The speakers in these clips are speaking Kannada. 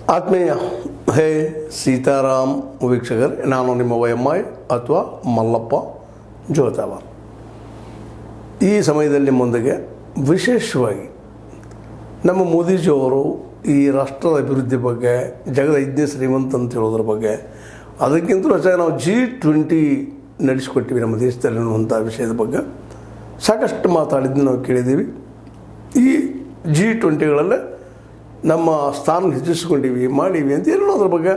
ಆತ್ಮೀಯ ಹೇ ಸೀತಾರಾಮ್ ವೀಕ್ಷಕರೇ ನಾನು ನಿಮ್ಮ ವೈಎಂಐ ಅಥವಾ ಮಲ್ಲಪ್ಪ ಜೋತಾವ ಈ ಸಮಯದಲ್ಲಿ ಮುಂದೆಗೆ ವಿಶೇಷವಾಗಿ ನಮ್ಮ ಮೋದಿಜಿಯವರು ಈ ರಾಷ್ಟ್ರದ ಅಭಿವೃದ್ಧಿ ಬಗ್ಗೆ ಜಗದ ಐದನೇ ಶ್ರೀಮಂತ ಅಂತ ಹೇಳೋದ್ರ ಬಗ್ಗೆ ಅದಕ್ಕಿಂತಲೂ ಹೆಚ್ಚಾಗಿ ನಾವು ಜಿ ಟ್ವೆಂಟಿ ನಡೆಸಿಕೊಟ್ಟಿವಿ ನಮ್ಮ ದೇಶದಲ್ಲಿ ಅನ್ನುವಂಥ ವಿಷಯದ ಬಗ್ಗೆ ಸಾಕಷ್ಟು ಮಾತಾಡಿದ್ದು ನಾವು ಕೇಳಿದ್ದೀವಿ ಈ ಜಿ ಟ್ವೆಂಟಿಗಳಲ್ಲೇ ನಮ್ಮ ಸ್ಥಾನ ಹೆಚ್ಚಿಸ್ಕೊಂಡಿವಿ ಮಾಡೀವಿ ಅಂತ ಹೇಳೋದ್ರ ಬಗ್ಗೆ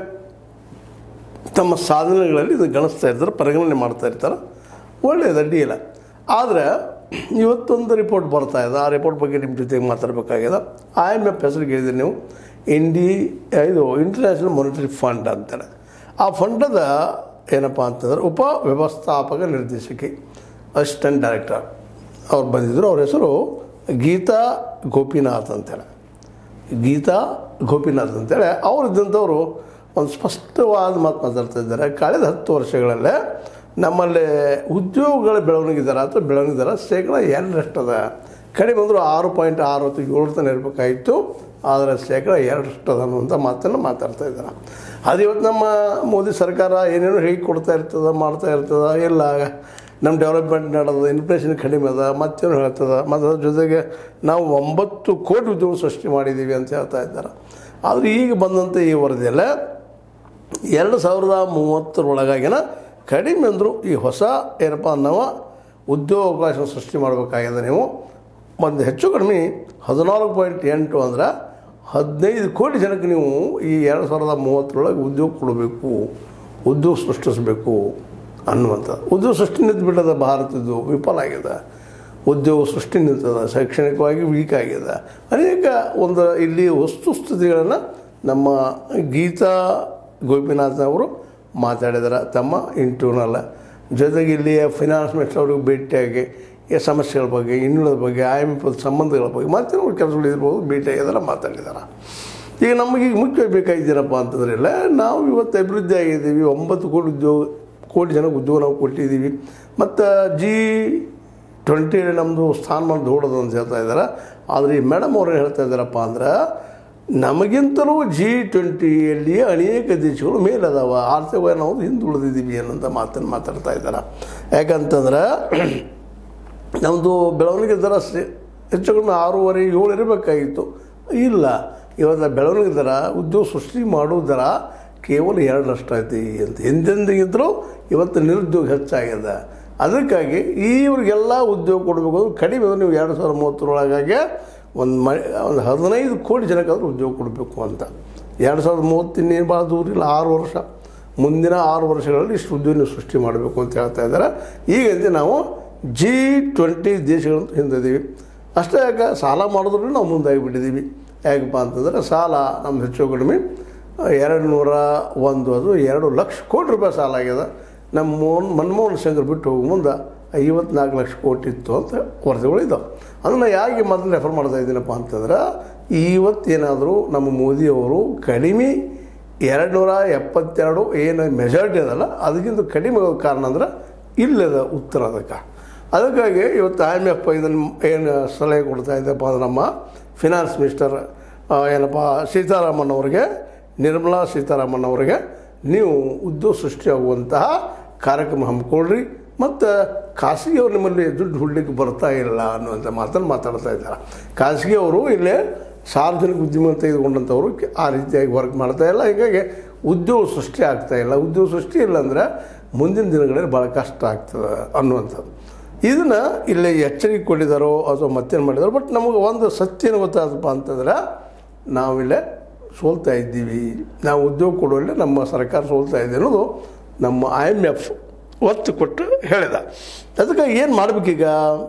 ತಮ್ಮ ಸಾಧನೆಗಳಲ್ಲಿ ಇದು ಗಣಿಸ್ತಾ ಇರ್ತಾರೆ ಪರಿಗಣನೆ ಮಾಡ್ತಾ ಇರ್ತಾರೆ ಒಳ್ಳೆಯದು ಅಡ್ಡಿಯಿಲ್ಲ ಆದರೆ ಇವತ್ತೊಂದು ರಿಪೋರ್ಟ್ ಬರ್ತಾ ಇದೆ ಆ ರಿಪೋರ್ಟ್ ಬಗ್ಗೆ ನಿಮ್ಮ ಜೊತೆಗೆ ಮಾತಾಡಬೇಕಾಗ್ಯದ ಐ ಎಮ್ ಎಫ್ ಹೆಸರು ಕೇಳಿದ್ರಿ ನೀವು ಇಂಡಿ ಇದು ಇಂಟರ್ನ್ಯಾಷನಲ್ ಮಾನಿಟರಿ ಫಂಡ್ ಅಂತಾರೆ ಆ ಫಂಡದ ಏನಪ್ಪ ಅಂತಂದ್ರೆ ಉಪ ವ್ಯವಸ್ಥಾಪಕ ನಿರ್ದೇಶಕಿ ಅಸಿಸ್ಟೆಂಟ್ ಡೈರೆಕ್ಟರ್ ಅವ್ರು ಬಂದಿದ್ದರು ಅವ್ರ ಹೆಸರು ಗೀತಾ ಗೋಪಿನಾಥ್ ಅಂತೇಳಿ ಗೀತಾ ಗೋಪಿನಾಥ್ ಅಂತೇಳಿ ಅವರಿದ್ದಂಥವ್ರು ಒಂದು ಸ್ಪಷ್ಟವಾದ ಮಾತು ಮಾತಾಡ್ತಾ ಇದ್ದಾರೆ ಕಳೆದ ಹತ್ತು ವರ್ಷಗಳಲ್ಲೇ ನಮ್ಮಲ್ಲಿ ಉದ್ಯೋಗಗಳ ಬೆಳವಣಿಗೆ ದರ ಅಥವಾ ಬೆಳವಣಿಗೆ ದರ ಶೇಕಡ ಎರಡರಷ್ಟದ ಕಡಿಮೆ ಅಂದರೂ ಆರು ಪಾಯಿಂಟ್ ಆರು ಅಥವಾ ಏಳು ತನಕ ಇರಬೇಕಾಯಿತು ಆದರೆ ಶೇಕಡ ಎರಡರಷ್ಟದ ಅನ್ನುವಂಥ ಮಾತನ್ನು ಮಾತಾಡ್ತಾ ಇದ್ದಾರೆ ಅದು ಇವತ್ತು ನಮ್ಮ ಮೋದಿ ಸರ್ಕಾರ ಏನೇನೋ ಹೇಗೆ ಕೊಡ್ತಾ ಇರ್ತದೆ ಮಾಡ್ತಾ ಇರ್ತದೆ ಎಲ್ಲ ನಮ್ಮ ಡೆವಲಪ್ಮೆಂಟ್ ನಡೆದ ಇನ್ಫ್ಲೇಷನ್ ಕಡಿಮೆ ಅದ ಮತ್ತೇನು ಹೇಳ್ತದೆ ಮತ್ತು ಅದ್ರ ಜೊತೆಗೆ ನಾವು ಒಂಬತ್ತು ಕೋಟಿ ಉದ್ಯೋಗ ಸೃಷ್ಟಿ ಮಾಡಿದ್ದೀವಿ ಅಂತ ಹೇಳ್ತಾ ಇದ್ದಾರೆ ಆದರೆ ಈಗ ಬಂದಂಥ ಈ ವರದಿಯಲ್ಲೇ ಎರಡು ಸಾವಿರದ ಮೂವತ್ತರೊಳಗಾಗಿನ ಕಡಿಮೆ ಅಂದರು ಈ ಹೊಸ ಏನಪ್ಪ ನಾವು ಉದ್ಯೋಗಾವಕಾಶ ಸೃಷ್ಟಿ ಮಾಡಬೇಕಾಗಿದೆ ನೀವು ಒಂದು ಹೆಚ್ಚು ಕಡಿಮೆ ಹದಿನಾಲ್ಕು ಪಾಯಿಂಟ್ ಎಂಟು ಅಂದ್ರೆ ಹದಿನೈದು ಕೋಟಿ ಜನಕ್ಕೆ ನೀವು ಈ ಎರಡು ಸಾವಿರದ ಮೂವತ್ತರೊಳಗೆ ಉದ್ಯೋಗ ಕೊಡಬೇಕು ಉದ್ಯೋಗ ಸೃಷ್ಟಿಸಬೇಕು ಅನ್ನುವಂಥ ಉದ್ಯೋಗ ಸೃಷ್ಟಿ ನಿಂತು ಬಿಟ್ಟದ ಭಾರತದ್ದು ವಿಫಲ ಆಗಿದೆ ಉದ್ಯೋಗ ಸೃಷ್ಟಿ ನಿಂತದ ಶೈಕ್ಷಣಿಕವಾಗಿ ವೀಕ್ ಆಗಿದೆ ಅನೇಕ ಒಂದು ಇಲ್ಲಿ ವಸ್ತುಸ್ಥಿತಿಗಳನ್ನು ನಮ್ಮ ಗೀತಾ ಗೋಪಿನಾಥ್ ಅವರು ಮಾತಾಡಿದಾರೆ ತಮ್ಮ ಇಂಟರ್ನಲ್ ಜೊತೆಗೆ ಇಲ್ಲಿಯ ಫೈನಾನ್ಸ್ ಮಿನಿಸ್ಟರ್ ಅವ್ರಿಗೆ ಭೇಟಿಯಾಗಿ ಈ ಸಮಸ್ಯೆಗಳ ಬಗ್ಗೆ ಇನ್ನುಳಿದ ಬಗ್ಗೆ ಐ ಎಮ್ ಎಫ್ ಸಂಬಂಧಗಳ ಬಗ್ಗೆ ಮತ್ತೇನೋ ಕೆಲಸಗಳು ಇರ್ಬೋದು ಭೇಟಿಯಾಗಿದ್ದಾರೆ ಮಾತಾಡಿದ್ದಾರೆ ಈಗ ನಮಗೆ ಈಗ ಮುಖ್ಯ ಬೇಕಾಗಿದ್ದೀರಪ್ಪ ಅಂತಂದ್ರೆ ಇಲ್ಲ ನಾವು ಇವತ್ತು ಅಭಿವೃದ್ಧಿ ಆಗಿದ್ದೀವಿ ಒಂಬತ್ತು ಕೋಟಿ ಉದ್ಯೋಗ ಕೋಟಿ ಜನಕ್ಕೆ ಉದ್ಯೋಗ ನಾವು ಕೊಟ್ಟಿದ್ದೀವಿ ಮತ್ತು ಜಿ ಟ್ವೆಂಟಿ ನಮ್ಮದು ಸ್ಥಾನಮಾನ ದೊಡ್ಡದು ಅಂತ ಹೇಳ್ತಾ ಇದ್ದಾರೆ ಆದರೆ ಈ ಮೇಡಮ್ ಅವ್ರು ಏನು ಹೇಳ್ತಾ ಇದ್ದಾರಪ್ಪ ಅಂದ್ರೆ ನಮಗಿಂತಲೂ ಜಿ ಟ್ವೆಂಟಿಯಲ್ಲಿ ಅನೇಕ ದೇಶಗಳು ಮೇಲದಾವ ಆರ್ಥಿಕವಾಗಿ ನಾವು ಹಿಂದುಳಿದಿದ್ದೀವಿ ಅನ್ನೋಂಥ ಮಾತನ್ನು ಮಾತಾಡ್ತಾ ಇದ್ದಾರೆ ಯಾಕಂತಂದ್ರೆ ನಮ್ಮದು ಬೆಳವಣಿಗೆ ದರ ಸ- ಹೆಚ್ಚು ಕಡಿಮೆ ಆರೂವರೆ ಏಳು ಇರಬೇಕಾಗಿತ್ತು ಇಲ್ಲ ಇವತ್ತು ಬೆಳವಣಿಗೆ ದರ ಉದ್ಯೋಗ ಸೃಷ್ಟಿ ಮಾಡೋ ದರ ಕೇವಲ ಎರಡರಷ್ಟು ಐತಿ ಅಂತ ಎಂದೆಂದಿಗಿಂತಲೂ ಇವತ್ತು ನಿರುದ್ಯೋಗ ಹೆಚ್ಚಾಗಿದೆ ಅದಕ್ಕಾಗಿ ಇವ್ರಿಗೆಲ್ಲ ಉದ್ಯೋಗ ಕೊಡಬೇಕು ಅಂದ್ರೆ ಕಡಿಮೆ ಅಂದ್ರೆ ನೀವು ಎರಡು ಸಾವಿರದ ಮೂವತ್ತರೊಳಗಾಗಿ ಒಂದು ಮ ಒಂದು ಹದಿನೈದು ಕೋಟಿ ಜನಕ್ಕಾದ್ರೂ ಉದ್ಯೋಗ ಕೊಡಬೇಕು ಅಂತ ಎರಡು ಸಾವಿರದ ಮೂವತ್ತಿನ್ನೇನು ಭಾಳ ದೂರ ಇಲ್ಲ ಆರು ವರ್ಷ ಮುಂದಿನ ಆರು ವರ್ಷಗಳಲ್ಲಿ ಇಷ್ಟು ಉದ್ಯೋಗ ನೀವು ಸೃಷ್ಟಿ ಮಾಡಬೇಕು ಅಂತ ಹೇಳ್ತಾ ಇದ್ದಾರೆ ಈಗಂತೆ ನಾವು ಜಿ ಟ್ವೆಂಟಿ ದೇಶಗಳಂತ ಹಿಂದಿದ್ದೀವಿ ಅಷ್ಟೇ ಯಾಕೆ ಸಾಲ ಮಾಡಿದ್ರು ನಾವು ಮುಂದಾಗಿಬಿಟ್ಟಿದ್ದೀವಿ ಯಾಕಪ್ಪ ಅಂತಂದರೆ ಸಾಲ ನಮ್ಮ ಹೆಚ್ಚು ಕಡಿಮೆ ಎರಡು ನೂರ ಒಂದು ಅದು ಎರಡು ಲಕ್ಷ ಕೋಟಿ ರೂಪಾಯಿ ಸಾಲ ಆಗ್ಯದ ನಮ್ಮ ಮೋಹನ್ ಮನಮೋಹನ್ ಸಿಂಗ್ ಬಿಟ್ಟು ಹೋಗೋ ಮುಂದೆ ಐವತ್ನಾಲ್ಕು ಲಕ್ಷ ಕೋಟಿ ಇತ್ತು ಅಂತ ವರದಿಗಳು ಇದ್ದಾವೆ ಅದನ್ನು ಯಾಕೆ ಮೊದಲು ರೆಫರ್ ಮಾಡ್ತಾ ಇದ್ದೀನಪ್ಪ ಅಂತಂದ್ರೆ ಇವತ್ತೇನಾದರೂ ನಮ್ಮ ಮೋದಿಯವರು ಕಡಿಮೆ ಎರಡು ನೂರ ಎಪ್ಪತ್ತೆರಡು ಏನು ಮೆಜಾರಿಟಿ ಅದಲ್ಲ ಅದಕ್ಕಿಂತ ಕಡಿಮೆ ಆಗೋದು ಕಾರಣ ಅಂದ್ರೆ ಇಲ್ಲದ ಉತ್ತರ ಅದಕ್ಕೆ ಅದಕ್ಕಾಗಿ ಇವತ್ತು ಐ ಎಮ್ ಎಫ್ ಇದನ್ನು ಏನು ಸಲಹೆ ಕೊಡ್ತಾ ಇದ್ದಪ್ಪ ಅಂದ್ರೆ ನಮ್ಮ ಫಿನಾನ್ಸ್ ಮಿನಿಸ್ಟರ್ ಆ, ಏನಪ್ಪ ಸೀತಾರಾಮನ್ ಅವರಿಗೆ ನಿರ್ಮಲಾ ಸೀತಾರಾಮನ್ ಅವರಿಗೆ ನೀವು ಉದ್ಯೋಗ ಸೃಷ್ಟಿಯಾಗುವಂತಹ ಕಾರ್ಯಕ್ರಮ ಹಮ್ಮಿಕೊಳ್ರಿ ಮತ್ತು ಖಾಸಗಿಯವರು ನಿಮ್ಮಲ್ಲಿ ದುಡ್ಡು ಹುಡ್ಲಿಕ್ಕೆ ಬರ್ತಾ ಇಲ್ಲ ಅನ್ನುವಂಥ ಮಾತನ್ನು ಮಾತಾಡ್ತಾ ಇದ್ದಾರೆ ಖಾಸಗಿಯವರು ಇಲ್ಲೇ ಸಾರ್ವಜನಿಕ ಉದ್ಯಮ ತೆಗೆದುಕೊಂಡಂಥವ್ರು ಕೆ- ಆ ರೀತಿಯಾಗಿ ವರ್ಕ್ ಮಾಡ್ತಾ ಇಲ್ಲ ಹೀಗಾಗಿ ಉದ್ಯೋಗ ಸೃಷ್ಟಿ ಆಗ್ತಾ ಇಲ್ಲ ಉದ್ಯೋಗ ಸೃಷ್ಟಿ ಇಲ್ಲ ಅಂದರೆ ಮುಂದಿನ ದಿನಗಳಲ್ಲಿ ಭಾಳ ಕಷ್ಟ ಆಗ್ತದೆ ಅನ್ನುವಂಥದ್ದು ಇದನ್ನು ಇಲ್ಲಿ ಎಚ್ಚರಿಕೆ ಕೊಟ್ಟಿದ್ದಾರೋ ಅಥವಾ ಮತ್ತೇನು ಮಾಡಿದಾರೋ ಬಟ್ ನಮಗೆ ಒಂದು ಸತ್ಯ ಏನು ಗೊತ್ತಾದಪ್ಪ ಅಂತಂದ್ರೆ ನಾವಿಲ್ಲೇ ಸೋಲ್ತಾ ಇದ್ದೀವಿ ನಾವು ಉದ್ಯೋಗ ಕೊಡುವಲ್ಲಿ ನಮ್ಮ ಸರ್ಕಾರ ಸೋಲ್ತಾ ಇದೆ ಅನ್ನೋದು ನಮ್ಮ ಐ ಎಮ್ ಎಫ್ ಒತ್ತು ಕೊಟ್ಟು ಹೇಳಿದ ಅದಕ್ಕೆ ಏನು ಮಾಡಬೇಕೀಗ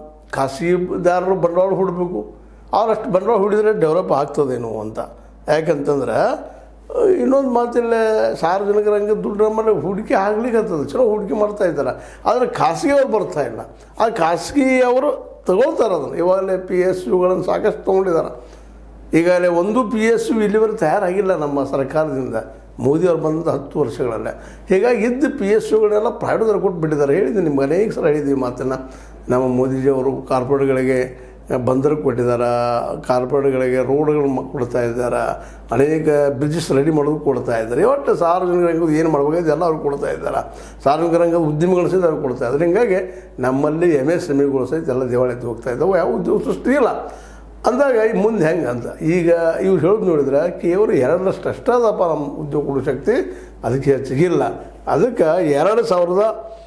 ಖಾಸಗಿದಾರರು ಬಂಡವಾಳ ಹೂಡಬೇಕು ಅವರಷ್ಟು ಬಂಡವಾಳ ಹೂಡಿದರೆ ಡೆವಲಪ್ ಆಗ್ತದೇನೋ ಅಂತ ಯಾಕಂತಂದ್ರೆ ಇನ್ನೊಂದು ಮಾತಿಲ್ಲ ಸಾರ್ವಜನಿಕ ರಂಗದ ದುಡ್ಡು ನಮ್ಮಲ್ಲಿ ಹೂಡಿಕೆ ಆಗ್ಲಿಕ್ಕೆ ಚಲೋ ಹೂಡಿಕೆ ಮಾಡ್ತಾ ಇದ್ದಾರೆ ಆದರೆ ಖಾಸಗಿಯವ್ರು ಬರ್ತಾ ಇಲ್ಲ ಆ ಖಾಸಗಿಯವರು ತಗೊಳ್ತಾರೆ ಅದನ್ನು ಇವಾಗಲೇ ಪಿ ಎಸ್ ಯುಗಳನ್ನು ಸಾಕಷ್ಟು ತೊಗೊಂಡಿದ್ದಾರೆ ಈಗಾಗಲೇ ಒಂದು ಪಿ ಎಸ್ ಯು ಇಲ್ಲಿವರೆಗೆ ತಯಾರಾಗಿಲ್ಲ ನಮ್ಮ ಸರ್ಕಾರದಿಂದ ಮೋದಿಯವ್ರು ಬಂದ ಹತ್ತು ವರ್ಷಗಳಲ್ಲೇ ಹೀಗಾಗಿ ಇದ್ದ ಪಿ ಎಸ್ ಯುಗಳನ್ನೆಲ್ಲ ಪ್ರೈವೇಟ್ದವ್ರು ಕೊಟ್ಟು ಬಿಟ್ಟಿದ್ದಾರೆ ಹೇಳಿದ್ದೀನಿ ನಿಮ್ಗೆ ಅನೇಕ ಸಲ ಹೇಳಿದ್ದೀವಿ ಮಾತನ್ನು ನಮ್ಮ ಮೋದಿಜಿಯವರು ಕಾರ್ಪೊರೇಟ್ಗಳಿಗೆ ಬಂದರಿಗೆ ಕೊಟ್ಟಿದ್ದಾರೆ ಕಾರ್ಪೊರೇಟ್ಗಳಿಗೆ ರೋಡ್ಗಳು ಕೊಡ್ತಾ ಇದ್ದಾರೆ ಅನೇಕ ಬ್ರಿಡ್ಜಸ್ ರೆಡಿ ಮಾಡೋದು ಕೊಡ್ತಾ ಇದ್ದಾರೆ ಒಟ್ಟು ಸಾರ್ವಜನಿಕ ರಂಗದ ಏನು ಮಾಡ್ಬೇಕು ಎಲ್ಲ ಅವ್ರು ಕೊಡ್ತಾ ಇದ್ದಾರೆ ಸಾರ್ವಜನಿಕ ರಂಗದ ಉದ್ಯಮಿಗಳು ಸಹಿತ ಅವ್ರು ಕೊಡ್ತಾ ಇದ್ದಾರೆ ಹಿಂಗಾಗಿ ನಮ್ಮಲ್ಲಿ ಎಮ್ ಎಸ್ ಎಮ್ ಇಗಳು ಸಹಿತ ಎಲ್ಲ ದಿವಾಳಿ ಎದ್ದು ಹೋಗ್ತಾ ಇದ್ದಾವೆ ಯಾವ ಉದ್ಯೋಗ ಸೃಷ್ಟಿ ಇಲ್ಲ ಅಂದಾಗ ಈ ಮುಂದೆ ಹೆಂಗೆ ಅಂತ ಈಗ ಇವ್ರು ಹೇಳೋದು ನೋಡಿದ್ರೆ ಕೇವಲ ಎರಡರಷ್ಟು ಅಷ್ಟೇ ಅದಪ್ಪ ನಮ್ಮ ಉದ್ಯೋಗ ಕೊಡೋ ಶಕ್ತಿ ಅದಕ್ಕೆ ಹೆಚ್ಚಿಗಿಲ್ಲ ಅದಕ್ಕೆ ಎರಡು ಸಾವಿರದ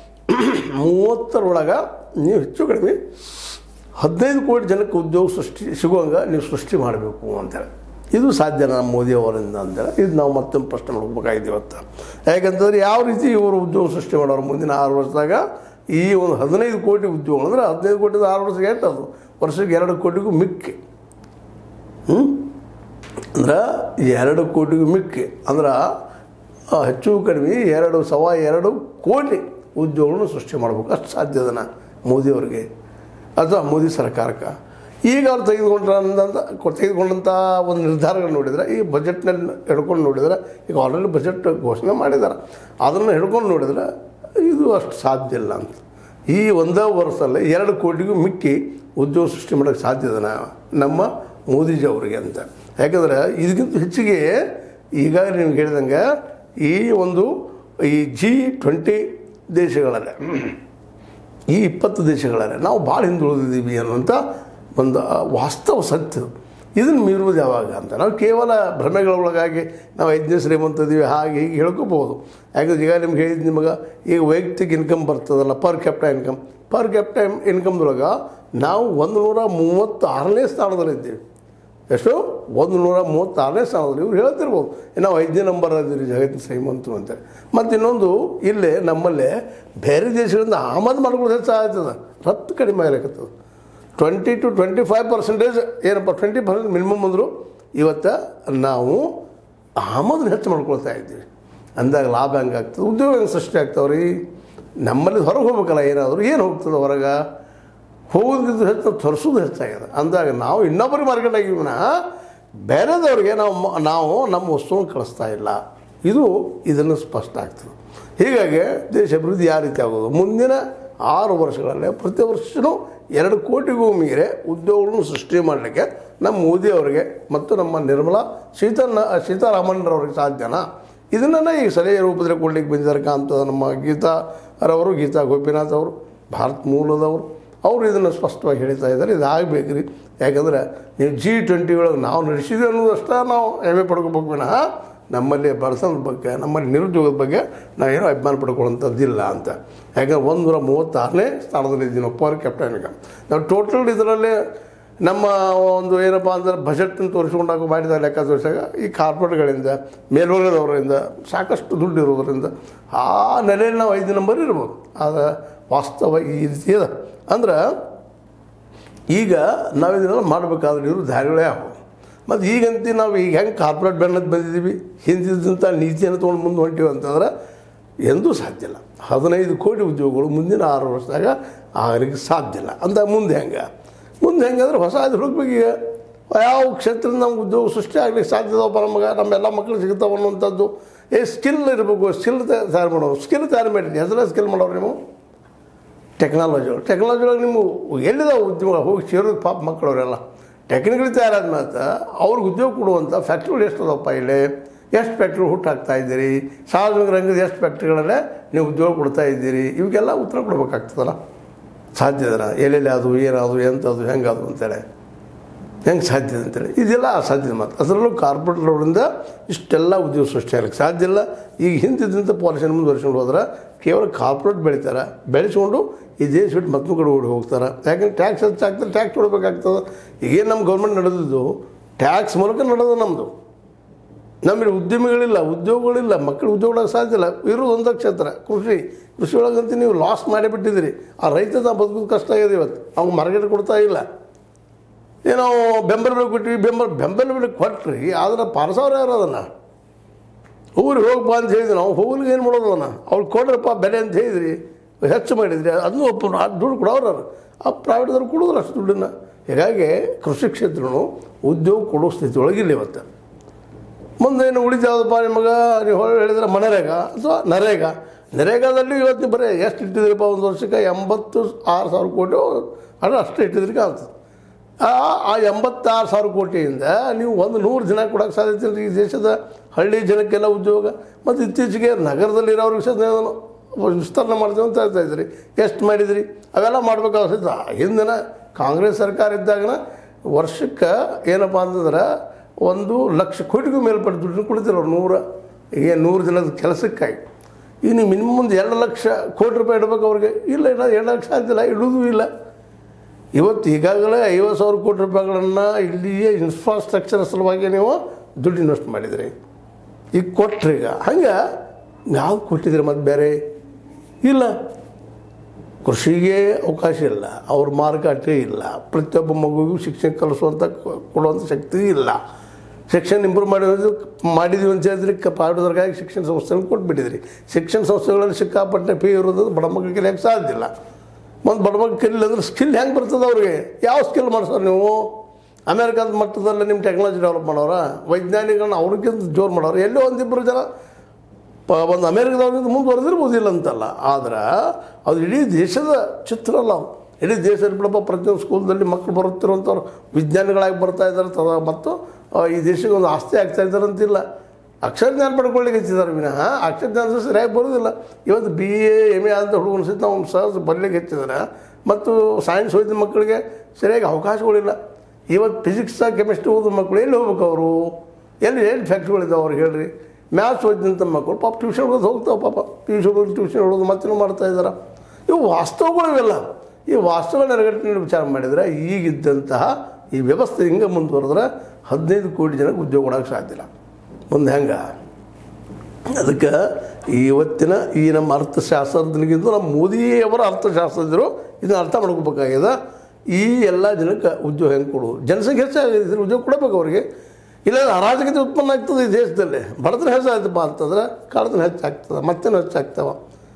ಮೂವತ್ತರೊಳಗೆ ನೀವು ಹೆಚ್ಚು ಕಡಿಮೆ ಹದಿನೈದು ಕೋಟಿ ಜನಕ್ಕೆ ಉದ್ಯೋಗ ಸೃಷ್ಟಿ ಸಿಗುವಂಗೆ ನೀವು ಸೃಷ್ಟಿ ಮಾಡಬೇಕು ಅಂತೇಳಿ ಇದು ಸಾಧ್ಯ ನಮ್ಮ ಮೋದಿ ಅವರಿಂದ ಅಂತೇಳಿ ಇದು ನಾವು ಮತ್ತೊಂದು ಪ್ರಶ್ನೆ ಮಾಡ್ಬೇಕಾಗಿದೆ ಇವತ್ತು ಯಾಕಂತಂದ್ರೆ ಯಾವ ರೀತಿ ಇವರು ಉದ್ಯೋಗ ಸೃಷ್ಟಿ ಮಾಡೋರು ಮುಂದಿನ ಆರು ವರ್ಷದಾಗ ಈ ಒಂದು ಹದಿನೈದು ಕೋಟಿ ಉದ್ಯೋಗ ಅಂದ್ರೆ ಹದಿನೈದು ಕೋಟಿದ ಆರು ವರ್ಷಕ್ಕೆ ಎಷ್ಟು ಅದು ವರ್ಷಕ್ಕೆ ಎರಡು ಕೋಟಿಗೂ ಮಿಕ್ಕಿ ಹ್ಞೂ ಅಂದ್ರೆ ಎರಡು ಕೋಟಿಗೂ ಮಿಕ್ಕಿ ಅಂದ್ರೆ ಆ, ಹೆಚ್ಚು ಕಡಿಮೆ ಎರಡು ಸವಾ ಎರಡು ಕೋಟಿ ಉದ್ಯೋಗಗಳನ್ನು ಸೃಷ್ಟಿ ಮಾಡ್ಬೇಕು ಅಷ್ಟು ಸಾಧ್ಯ ಅದನ್ನ ಮೋದಿಯವ್ರಿಗೆ ಅಥವಾ ಮೋದಿ ಸರ್ಕಾರಕ್ಕೆ ಈಗ ಅವ್ರು ತೆಗೆದುಕೊಂಡ್ರಂತ ತೆಗೆದುಕೊಂಡಂಥ ಒಂದು ನಿರ್ಧಾರಗಳು ನೋಡಿದರೆ ಈ ಬಜೆಟ್ನಲ್ಲಿ ಹಿಡ್ಕೊಂಡು ನೋಡಿದರೆ ಈಗ ಆಲ್ರೆಡಿ ಬಜೆಟ್ ಘೋಷಣೆ ಮಾಡಿದ್ದಾರೆ ಅದನ್ನು ಹಿಡ್ಕೊಂಡು ನೋಡಿದರೆ ಇದು ಅಷ್ಟು ಸಾಧ್ಯ ಇಲ್ಲ ಅಂತ ಈ ಒಂದೇ ವರ್ಷದಲ್ಲಿ ಎರಡು ಕೋಟಿಗೂ ಮಿಕ್ಕಿ ಉದ್ಯೋಗ ಸೃಷ್ಟಿ ಮಾಡೋಕ್ಕೆ ಸಾಧ್ಯ ಇದನ್ನ ನಮ್ಮ ಮೋದಿಜಿ ಅವರಿಗೆ ಅಂತ ಯಾಕಂದ್ರೆ ಇದಕ್ಕಿಂತ ಹೆಚ್ಚಿಗೆ ಈಗಾಗಲೇ ನಿಮ್ಗೆ ಹೇಳಿದಂಗೆ ಈ ಒಂದು ಈ ಜಿ ಟ್ವೆಂಟಿ ದೇಶಗಳಲ್ಲೇ ಈ ಇಪ್ಪತ್ತು ದೇಶಗಳಲ್ಲೇ ನಾವು ಭಾಳ ಹಿಂದುಳಿದಿದ್ದೀವಿ ಅನ್ನುವಂಥ ಒಂದು ವಾಸ್ತವ ಸತ್ಯ ಇದನ್ನು ಮೀರುವುದು ಯಾವಾಗ ಅಂತ ನಾವು ಕೇವಲ ಭ್ರಮೆಗಳೊಳಗಾಗಿ ನಾವು ಐದನೇ ಶ್ರೀಮಂತ ಇದೀವಿ ಹಾಗೆ ಹೀಗೆ ಹೇಳ್ಕೋಬೋದು ಯಾಕಂದ್ರೆ ಈಗ ನಿಮ್ಗೆ ಹೇಳಿದ್ದು ನಿಮಗೆ ಈಗ ವೈಯಕ್ತಿಕ ಇನ್ಕಮ್ ಬರ್ತದಲ್ಲ per capita income per capita ಇನ್ಕಮ್ದೊಳಗೆ ನಾವು ಒಂದು ನೂರ ಮೂವತ್ತಾರನೇ ಸ್ಥಾನದಲ್ಲಿದ್ದೀವಿ ಎಷ್ಟು ಒಂದು ನೂರ ಮೂವತ್ತಾರನೇ ಸ್ಥಾನದಲ್ಲಿ ಇವ್ರು ಹೇಳ್ತಿರ್ಬೋದು ನಾವು ಐದನೇ ನಂಬರ್ ಅದೀವಿ ಜಗತ್ತಿನ ಶ್ರೀಮಂತರು ಅಂತೇಳಿ ಮತ್ತು ಇನ್ನೊಂದು ಇಲ್ಲೇ ನಮ್ಮಲ್ಲೇ ಬೇರೆ ದೇಶಗಳಿಂದ ಆಮದು ಮಾಡ್ಕೊಳ್ಳೋದು ಹೆಚ್ಚಾಗ್ತದೆ ರಫ್ತು ಕಡಿಮೆ ಆಗ್ಲಿಕ್ಕತ್ತದ twenty to twenty five percentage ಏನಪ್ಪ ಟ್ವೆಂಟಿ ಪರ್ಸೆಂಟ್ ಮಿನಿಮಮ್ ಅಂದರು ಇವತ್ತು ನಾವು ಆಮದನ್ನ ಹೆಚ್ಚು ಮಾಡ್ಕೊಳ್ತಾ ಇದ್ದೀವಿ ಅಂದಾಗ ಲಾಭ ಹೆಂಗೆ ಆಗ್ತದೆ ಉದ್ಯೋಗ ಹೆಂಗೆ ಸೃಷ್ಟಿ ಆಗ್ತಾವ್ರಿ ನಮ್ಮಲ್ಲಿ ಹೊರಗೆ ಹೋಗ್ಬೇಕಲ್ಲ ಏನಾದರೂ ಏನು ಹೋಗ್ತದೆ ಹೊರಗೆ ಹೋಗೋದಕ್ಕಿಂತ ಹೆಚ್ಚು ತರಿಸೋದು ಹೆಚ್ಚಾಗಿದೆ ಅಂದಾಗ ನಾವು ಇನ್ನೊಬ್ಬರಿಗೆ ಮಾರ್ಕೆಟ್ ಆಗಿವನ ಬೇರೆದವ್ರಿಗೆ ನಾವು ಮ- ನಾವು ನಮ್ಮ ವಸ್ತುವನ್ನು ಕಳಿಸ್ತಾ ಇಲ್ಲ ಇದು ಇದನ್ನು ಸ್ಪಷ್ಟ ಆಗ್ತದೆ ಹೀಗಾಗಿ ದೇಶ ಅಭಿವೃದ್ಧಿ ಯಾವ ರೀತಿ ಆಗೋದು ಮುಂದಿನ ಆರು ವರ್ಷಗಳಲ್ಲೇ ಪ್ರತಿ ವರ್ಷವೂ ಎರಡು ಕೋಟಿಗೂ ಮೀರೆ ಉದ್ಯೋಗಗಳನ್ನು ಸೃಷ್ಟಿ ಮಾಡಲಿಕ್ಕೆ ನಮ್ಮ ಮೋದಿ ಅವರಿಗೆ ಮತ್ತು ನಮ್ಮ ನಿರ್ಮಲಾ ಸೀತನ್ನ ಸೀತಾರಾಮನ್ರವ್ರಿಗೆ ಸಾಧ್ಯನಾ ಇದನ್ನು ಈಗ ಸಲಹೆ ರೂಪದಲ್ಲಿ ಕೊಡ್ಲಿಕ್ಕೆ ಬಂದಿದ್ದಾರೆ ಕಾಂತ ನಮ್ಮ ಗೀತಾರವರು ಗೀತಾ ಗೋಪಿನಾಥ್ ಅವರು ಭಾರತ ಮೂಲದವರು ಅವರು ಇದನ್ನು ಸ್ಪಷ್ಟವಾಗಿ ಹೇಳ್ತಾ ಇದ್ದಾರೆ ಇದು ಆಗಬೇಕು ರೀ ಯಾಕಂದ್ರೆ ನೀವು ಜಿ ಟ್ವೆಂಟಿ ಒಳಗೆ ನಾವು ನಡೆಸಿದ್ವಿ ಅನ್ನೋದಷ್ಟೇ ನಾವು ಹೆಮ್ಮೆ ಪಡ್ಕೋಬೇಕು ವಿನಃ ನಮ್ಮಲ್ಲಿ ಬಡತನದ ಬಗ್ಗೆ ನಮ್ಮಲ್ಲಿ ನಿರುದ್ಯೋಗದ ಬಗ್ಗೆ ನಾವೇನೋ ಅಭಿಮಾನ ಪಡ್ಕೊಳ್ಳೋಂಥದ್ದಿಲ್ಲ ಅಂತ ಯಾಕಂದ್ರೆ ಒಂದು ನೂರ ಮೂವತ್ತಾರನೇ ಸ್ಥಾನದಲ್ಲಿ ಇದ್ದೀವಿ ನಾವು ಪರ್ ಕ್ಯಾಪ್ಟನ್ಗೆ ನಾವು ಟೋಟಲ್ ಇದರಲ್ಲಿ ನಮ್ಮ ಒಂದು ಏನಪ್ಪ ಅಂದ್ರೆ ಬಜೆಟ್ನ ತೋರಿಸ್ಕೊಂಡಾಗ ಮಾಡಿದ ಲೆಕ್ಕ ತೋರಿಸಾಗ ಈ ಕಾರ್ಪೊರೇಟ್ಗಳಿಂದ ಮೇಲ್ವರ್ಗದವರಿಂದ ಸಾಕಷ್ಟು ದುಡ್ಡು ಇರೋದರಿಂದ ಆ ನೆಲೆಯಲ್ಲಿ ನಾವು ಐದು ನಂಬರ್ ಇರ್ಬೋದು ಆದರೆ ವಾಸ್ತವ ಈ ರೀತಿ ಇದೆ ಅಂದ್ರೆ ಈಗ ನಾವು ಇದನ್ನೆಲ್ಲ ಮಾಡಬೇಕಾದ್ರೆ ಇವರು ದಾರಿಗಳೇ ಆಗವು ಮತ್ತು ಈಗಂತ ನಾವು ಈಗ ಹೆಂಗೆ ಕಾರ್ಪೊರೇಟ್ ಬೆನ್ನದ್ದು ಬಂದಿದ್ದೀವಿ ಹಿಂದಿದ್ದಂಥ ನೀತಿಯನ್ನು ತೊಗೊಂಡು ಮುಂದೆ ಹೊಂಟೀವಿ ಅಂತಂದ್ರೆ ಎಂದೂ ಸಾಧ್ಯ ಇಲ್ಲ ಹದಿನೈದು ಕೋಟಿ ಉದ್ಯೋಗಗಳು ಮುಂದಿನ ಆರು ವರ್ಷದಾಗ ಆಗಲಿಕ್ಕೆ ಸಾಧ್ಯ ಇಲ್ಲ ಅಂತ ಮುಂದೆ ಹೆಂಗೆ ಮುಂದೆ ಹೆಂಗಂದ್ರೆ ಹೊಸ ಇದು ಹುಡುಕ್ಬೇಕು ಈಗ ಯಾವ ಕ್ಷೇತ್ರದಿಂದ ನಮ್ಗೆ ಉದ್ಯೋಗ ಸೃಷ್ಟಿ ಆಗ್ಲಿಕ್ಕೆ ಸಾಧ್ಯ ಇದಾವಪ್ಪ ನಮಗೆ ನಮ್ಮೆಲ್ಲ ಮಕ್ಕಳು ಸಿಗ್ತಾವೆ ಅನ್ನುವಂಥದ್ದು ಏ ಸ್ಕಿಲ್ ಇರಬೇಕು ಸ್ಕಿಲ್ ತಯಾರು ಮಾಡೋರು ಸ್ಕಿಲ್ ತಯಾರು ಮಾಡಿರಿ ಹೆಸರ ಸ್ಕಿಲ್ ಮಾಡೋರು ನೀವು ಟೆಕ್ನಾಲಜಿ ಒಳಗೆ ಟೆಕ್ನಾಲಜಿ ಒಳಗೆ ನೀವು ಎಲ್ಲಿದಾವೆ ಉದ್ಯಮ ಹೋಗಿ ಸೇರೋದು ಪಾಪ ಮಕ್ಕಳವರೆಲ್ಲ ಟೆಕ್ನಿಕಲಿ ತಯಾರಾದ ಮಾತ್ರ ಅವ್ರಿಗೆ ಉದ್ಯೋಗ ಕೊಡುವಂಥ ಫ್ಯಾಕ್ಟ್ರಿಗಳು ಎಷ್ಟು ಅದಾವಪ್ಪ ಇಲ್ಲಿ ಎಷ್ಟು ಫ್ಯಾಕ್ಟ್ರಿ ಹುಟ್ಟು ಹಾಕ್ತಾ ಇದ್ದೀರಿ ಸಾರ್ವಜನಿಕ ರಂಗದ ಎಷ್ಟು ಫ್ಯಾಕ್ಟ್ರಿಗಳಲ್ಲೇ ನೀವು ಉದ್ಯೋಗ ಕೊಡ್ತಾ ಇದ್ದೀರಿ ಇವಕ್ಕೆಲ್ಲ ಉತ್ತರ ಕೊಡ್ಬೇಕಾಗ್ತದಲ್ಲ ಸಾಧ್ಯ ಇದರ ಎಲ್ಲೆಲ್ಲಿ ಅದು ಏನದು ಎಂಥದ್ದು ಹೆಂಗದು ಅಂತೇಳಿ ಹೆಂಗೆ ಸಾಧ್ಯ ಅಂತೇಳಿ ಇದೆಲ್ಲ ಅಸಾಧ್ಯ ಮಾತು ಅದರಲ್ಲೂ ಕಾರ್ಪೊರೇಟ್ರವರಿಂದ ಇಷ್ಟೆಲ್ಲ ಉದ್ಯೋಗ ಸೃಷ್ಟಿ ಆಗಲಿಕ್ಕೆ ಸಾಧ್ಯ ಇಲ್ಲ ಈಗ ಹಿಂದಿದ್ದಂಥ ಪಾಲಿಸಿಯನ್ನು ಮುಂದುವರ್ಸ್ಕೊಂಡು ಹೋದ್ರೆ ಕೇವಲ ಕಾರ್ಪೊರೇಟ್ ಬೆಳಿತಾರೆ ಬೆಳೆಸ್ಕೊಂಡು ಈ ದೇಶ ಬಿಟ್ಟು ಮತ್ತೊಂದು ಕಡೆ ಓಡಿ ಹೋಗ್ತಾರೆ ಯಾಕಂದ್ರೆ ಟ್ಯಾಕ್ಸ್ ಹೆಚ್ಚಾಗ್ತದೆ ಟ್ಯಾಕ್ಸ್ ಕೊಡಬೇಕಾಗ್ತದೆ ಈಗೇನು ನಮ್ಮ ಗೌರ್ಮೆಂಟ್ ನಡೆದಿದ್ದು ಟ್ಯಾಕ್ಸ್ ಮೂಲಕ ನಡೆದು ನಮ್ಮದು ನಮ್ಮಲ್ಲಿ ಉದ್ಯಮಿಗಳಿಲ್ಲ ಉದ್ಯೋಗಗಳಿಲ್ಲ ಮಕ್ಕಳು ಉದ್ಯೋಗ ಕೊಡೋಕೆ ಸಾಧ್ಯ ಇಲ್ಲ ಇರೋದು ಒಂದೇ ಕ್ಷೇತ್ರ ಕೃಷಿ ಕೃಷಿ ಒಳಗಂತೂ ನೀವು ಲಾಸ್ ಮಾಡಿಬಿಟ್ಟಿದ್ದೀರಿ ಆ ರೈತ ತಾ ಬದುಕೋದು ಕಷ್ಟ ಆಗಿದೆ ಇವತ್ತು ಅವ್ನು ಮಾರ್ಕೆಟ್ ಕೊಡ್ತಾ ಇಲ್ಲ ಏನೋ ಬೆಂಬಲ ಬೆಲೆ ಕೊಟ್ಟಿವಿ ಬೆಂಬಲ ಬೆಂಬಲ ಬೆಲೆ ಕೊಟ್ರಿ ಆದ್ರೆ ಪಾರ್ಸವ್ರು ಯಾರು ಅದನ್ನು ಊರಿಗೆ ಹೋಗಪ್ಪ ಅಂತ ಹೇಳಿದ್ವಿ ನಾವು ಹೋಗ್ಲಿಕ್ಕೆ ಏನು ಮಾಡೋದು ಅದನ್ನು ಅವ್ರು ಕೊಡ್ರಪ್ಪ ಬೆಲೆ ಅಂತ ಹೇಳಿದ್ರಿ ಹೆಚ್ಚು ಮಾಡಿದ್ರಿ ಅದನ್ನು ಒಪ್ಪ ಅದು ದುಡ್ಡು ಕೊಡೋರು ಅವ್ರು. ಆ ಪ್ರೈವೇಟ್ದವ್ರು ಕೊಡೋದ್ರು ಅಷ್ಟು ದುಡ್ಡನ್ನು ಹೀಗಾಗಿ ಕೃಷಿ ಕ್ಷೇತ್ರನು ಉದ್ಯೋಗ ಕೊಡೋ ಸ್ಥಿತಿ ಒಳಗಿಲ್ಲ ಇವತ್ತು ಮುಂದೆ ಏನು ಉಳಿತಾವದಪ್ಪ ನಿಮಗೆ ನೀವು ಹೊಳೆ ಹೇಳಿದ್ರೆ ಮನರೇಗಾ ಅಥವಾ ನರೇಗಾ ನರೇಗಾದಲ್ಲಿ ಇವತ್ತು ಬರೀ ಎಷ್ಟು ಇಟ್ಟಿದ್ರಪ್ಪ ಒಂದು ವರ್ಷಕ್ಕೆ ಎಂಬತ್ತು ಆರು ಸಾವಿರ ಕೋಟಿ ಹಣ ಅಷ್ಟು ಇಟ್ಟಿದ್ರಿ ಕಾಣ್ತದೆ ಆ ಆ ಎಂಬತ್ತಾರು ಸಾವಿರ ಕೋಟಿಯಿಂದ ನೀವು ಒಂದು ನೂರು ಜನ ಕೊಡೋಕ್ಕೆ ಸಾಧ್ಯತೆ ಇಲ್ಲ ಈ ದೇಶದ ಹಳ್ಳಿ ಜನಕ್ಕೆಲ್ಲ ಉದ್ಯೋಗ ಮತ್ತು ಇತ್ತೀಚೆಗೆ ನಗರದಲ್ಲಿರೋರಿಗೆ ಸಹ ನಾನು ವಿಸ್ತರಣೆ ಮಾಡ್ತೀವಿ ಅಂತ ಹೇಳ್ತಾ ಇದ್ರಿ ಎಷ್ಟು ಮಾಡಿದ್ರಿ ಅವೆಲ್ಲ ಮಾಡ್ಬೇಕಾಗ್ತೈತೆ ಹಿಂದಿನ ಕಾಂಗ್ರೆಸ್ ಸರ್ಕಾರ ಇದ್ದಾಗನ ವರ್ಷಕ್ಕೆ ಏನಪ್ಪ ಅಂತಂದ್ರೆ ಒಂದು ಲಕ್ಷ ಕೋಟಿಗೂ ಮೇಲ್ಪಟ್ಟು ದುಡ್ಡು ಕೊಡ್ತಿರೋರು ನೂರ ಈಗ ನೂರು ದಿನದ ಕೆಲಸಕ್ಕಾಗಿ ಈಗ ನೀವು ಮಿನಿಮಮ್ ಒಂದು ಎರಡು ಲಕ್ಷ ಕೋಟಿ ರೂಪಾಯಿ ಇಡ್ಬೇಕು ಅವ್ರಿಗೆ ಇಲ್ಲ ಇಲ್ಲ ಎರಡು ಲಕ್ಷ ಅಂತಿಲ್ಲ ಇಡೋದು ಇಲ್ಲ ಇವತ್ತು ಈಗಾಗಲೇ ಐವತ್ತು ಸಾವಿರ ಕೋಟಿ ರೂಪಾಯಿಗಳನ್ನು ಇಲ್ಲಿಯೇ ಇನ್ಫ್ರಾಸ್ಟ್ರಕ್ಚರ್ ಸಲುವಾಗಿ ನೀವು ದುಡ್ಡು ಇನ್ವೆಸ್ಟ್ ಮಾಡಿದ್ರಿ ಈಗ ಕೊಟ್ರಿ ಈಗ ಹಂಗೆ ಯಾವ್ದು ಕೊಟ್ಟಿದ್ರಿ ಮತ್ತು ಬೇರೆ ಇಲ್ಲ ಕೃಷಿಗೆ ಅವಕಾಶ ಇಲ್ಲ ಅವ್ರ ಮಾರುಕಟ್ಟೆ ಇಲ್ಲ ಪ್ರತಿಯೊಬ್ಬ ಮಗುವಿಗೂ ಶಿಕ್ಷಣ ಕಲಿಸುವಂಥ ಕೊ- ಕೊಡುವಂಥ ಶಕ್ತಿ ಇಲ್ಲ ಶಿಕ್ಷಣ ಇಂಪ್ರೂವ್ ಮಾಡಿದ್ರು ಮಾಡಿದ್ವಿ ಅಂತ ಹೇಳಿದ್ರಿ ಕ ಪಾಠದವರೆಗಾಗಿ ಶಿಕ್ಷಣ ಸಂಸ್ಥೆಗಳು ಕೊಟ್ಬಿಟ್ಟಿದ್ರಿ ಶಿಕ್ಷಣ ಸಂಸ್ಥೆಗಳಲ್ಲಿ ಸಿಕ್ಕಾಪಟ್ಟೆ ಫೀ ಇರೋದು ಬಡ ಮಕ್ಕಳಿಗೆ ಕಲಿಯೋಕ್ಕೆ ಸಾಧ್ಯ ಇಲ್ಲ ಮತ್ತು ಬಡ ಮಕ್ಕಳು ಕಲಿಲ್ಲ ಅಂದ್ರೆ ಸ್ಕಿಲ್ ಹೆಂಗೆ ಬರ್ತದೆ ಅವ್ರಿಗೆ ಯಾವ ಸ್ಕಿಲ್ ಮಾಡ್ಸೋರು ನೀವು ಅಮೇರಿಕಾದ ಮಟ್ಟದಲ್ಲಿ ನಿಮ್ಮ ಟೆಕ್ನಾಲಜಿ ಡೆವಲಪ್ ಮಾಡೋರ ವೈಜ್ಞಾನಿಗಳನ್ನ ಅವ್ರಿಗಿಂತ ಜೋರು ಮಾಡೋರು ಎಲ್ಲೋ ಒಂದಿಬ್ಬರು ಜನ ಪ ಒಂದು ಅಮೇರಿಕದವ್ರಿಂದ ಮುಂದುವರೆದಿರ್ಬೋದಿಲ್ಲ ಅಂತಲ್ಲ ಆದ್ರೆ ಅದು ಇಡೀ ದೇಶದ ಚಿತ್ರ ಅಲ್ಲ ಅವು ಇಡೀ ದೇಶದಲ್ಲಿ ಬಿಡಪ್ಪ ಪ್ರತಿಯೊಂದು ಸ್ಕೂಲ್ದಲ್ಲಿ ಮಕ್ಕಳು ಬರುತ್ತಿರುವಂಥವ್ರು ವಿಜ್ಞಾನಿಗಳಾಗಿ ಬರ್ತಾ ಇದ್ದಾರೆ ತ ಮತ್ತು ಆ, ಈ ದೇಶಕ್ಕೆ ಒಂದು ಆಸ್ತಿ ಆಗ್ತಾ ಇದ್ದಾರೆ ಅಂತಿಲ್ಲ ಅಕ್ಷರ ಜ್ಞಾನ ಪಡ್ಕೊಳ್ಳಿಕ್ಕೆ ಹೆಚ್ಚಿದ್ದಾರೆ ವಿನಃ ಅಕ್ಷರ ಜ್ಞಾನ ಸರಿಯಾಗಿ ಬರೋದಿಲ್ಲ ಇವತ್ತು ಬಿ ಎ ಎಮ್ ಎ ಅಂತ ಹುಡುಗನ ಸಹಿತ ಅವ್ನು ಸಹಜ ಬರಲಿಕ್ಕೆ ಹೆಚ್ಚಿದ್ದಾರೆ ಮತ್ತು ಸೈನ್ಸ್ ಓದಿದ ಮಕ್ಕಳಿಗೆ ಸರಿಯಾಗಿ ಅವಕಾಶಗಳಿಲ್ಲ ಇವತ್ತು ಫಿಸಿಕ್ಸ್ ಕೆಮಿಸ್ಟ್ರಿ ಓದಿದ ಮಕ್ಕಳು ಎಲ್ಲಿ ಹೋಗ್ಬೇಕು ಅವರು ಎಲ್ಲಿ ಎಲ್ಲಿ ಫ್ಯಾಕ್ಟ್ರಿಗಳಿದ್ದಾವೆ ಅವ್ರಿಗೆ ಹೇಳ್ರಿ ಮ್ಯಾಥ್ಸ್ ಓದಿದಂಥ ಮಕ್ಕಳು ಪಾಪ ಟ್ಯೂಷನ್ ಓದಿ ಹೋಗ್ತಾವೆ ಪಾಪ ಟ್ಯೂಷನ್ ಓದಿ ಟ್ಯೂಷನ್ ಓದೋದು ಮತ್ತೇನು ಮಾಡ್ತಾ ಇದ್ದಾರೆ ಇವು ವಾಸ್ತವಗಳು ಇವೆಲ್ಲ ಈ ವಾಸ್ತವ ನೆರಗಟ್ಟಿನ ವಿಚಾರ ಮಾಡಿದರೆ ಈಗಿದ್ದಂತಹ ಈ ವ್ಯವಸ್ಥೆ ಹಿಂಗೆ ಮುಂದುವರೆದ್ರೆ ಹದಿನೈದು ಕೋಟಿ ಜನಕ್ಕೆ ಉದ್ಯೋಗ ಕೊಡೋಕ್ಕೆ ಸಾಧ್ಯ ಇಲ್ಲ ಮುಂದೆ ಹೆಂಗೆ ಅದಕ್ಕೆ ಇವತ್ತಿನ ಈ ನಮ್ಮ ಅರ್ಥಶಾಸ್ತ್ರಜ್ಞರಿಗಿಂತ ನಮ್ಮ ಮೋದಿಯವರ ಅರ್ಥಶಾಸ್ತ್ರಜ್ಞರು ಇದನ್ನು ಅರ್ಥ ಮಾಡ್ಕೋಬೇಕಾಗ್ಯದ ಈ ಎಲ್ಲ ಜನಕ್ಕೆ ಉದ್ಯೋಗ ಹೆಂಗೆ ಕೊಡೋದು ಜನಸಂಖ್ಯೆ ಹೆಚ್ಚಾಗಿದೆ ಉದ್ಯೋಗ ಕೊಡಬೇಕು ಅವರಿಗೆ ಇಲ್ಲ ಅರಾಜಕತೆ ಉತ್ಪನ್ನ ಆಗ್ತದೆ ಈ ದೇಶದಲ್ಲಿ ಬಡತನ ಹೆಚ್ಚಾಯ್ತಪ್ಪ ಅಂತಂದ್ರೆ ಕಳ್ಳತನ ಹೆಚ್ಚಾಗ್ತದೆ ಮತ್ತೇನು ಹೆಚ್ಚಾಗ್ತಾವ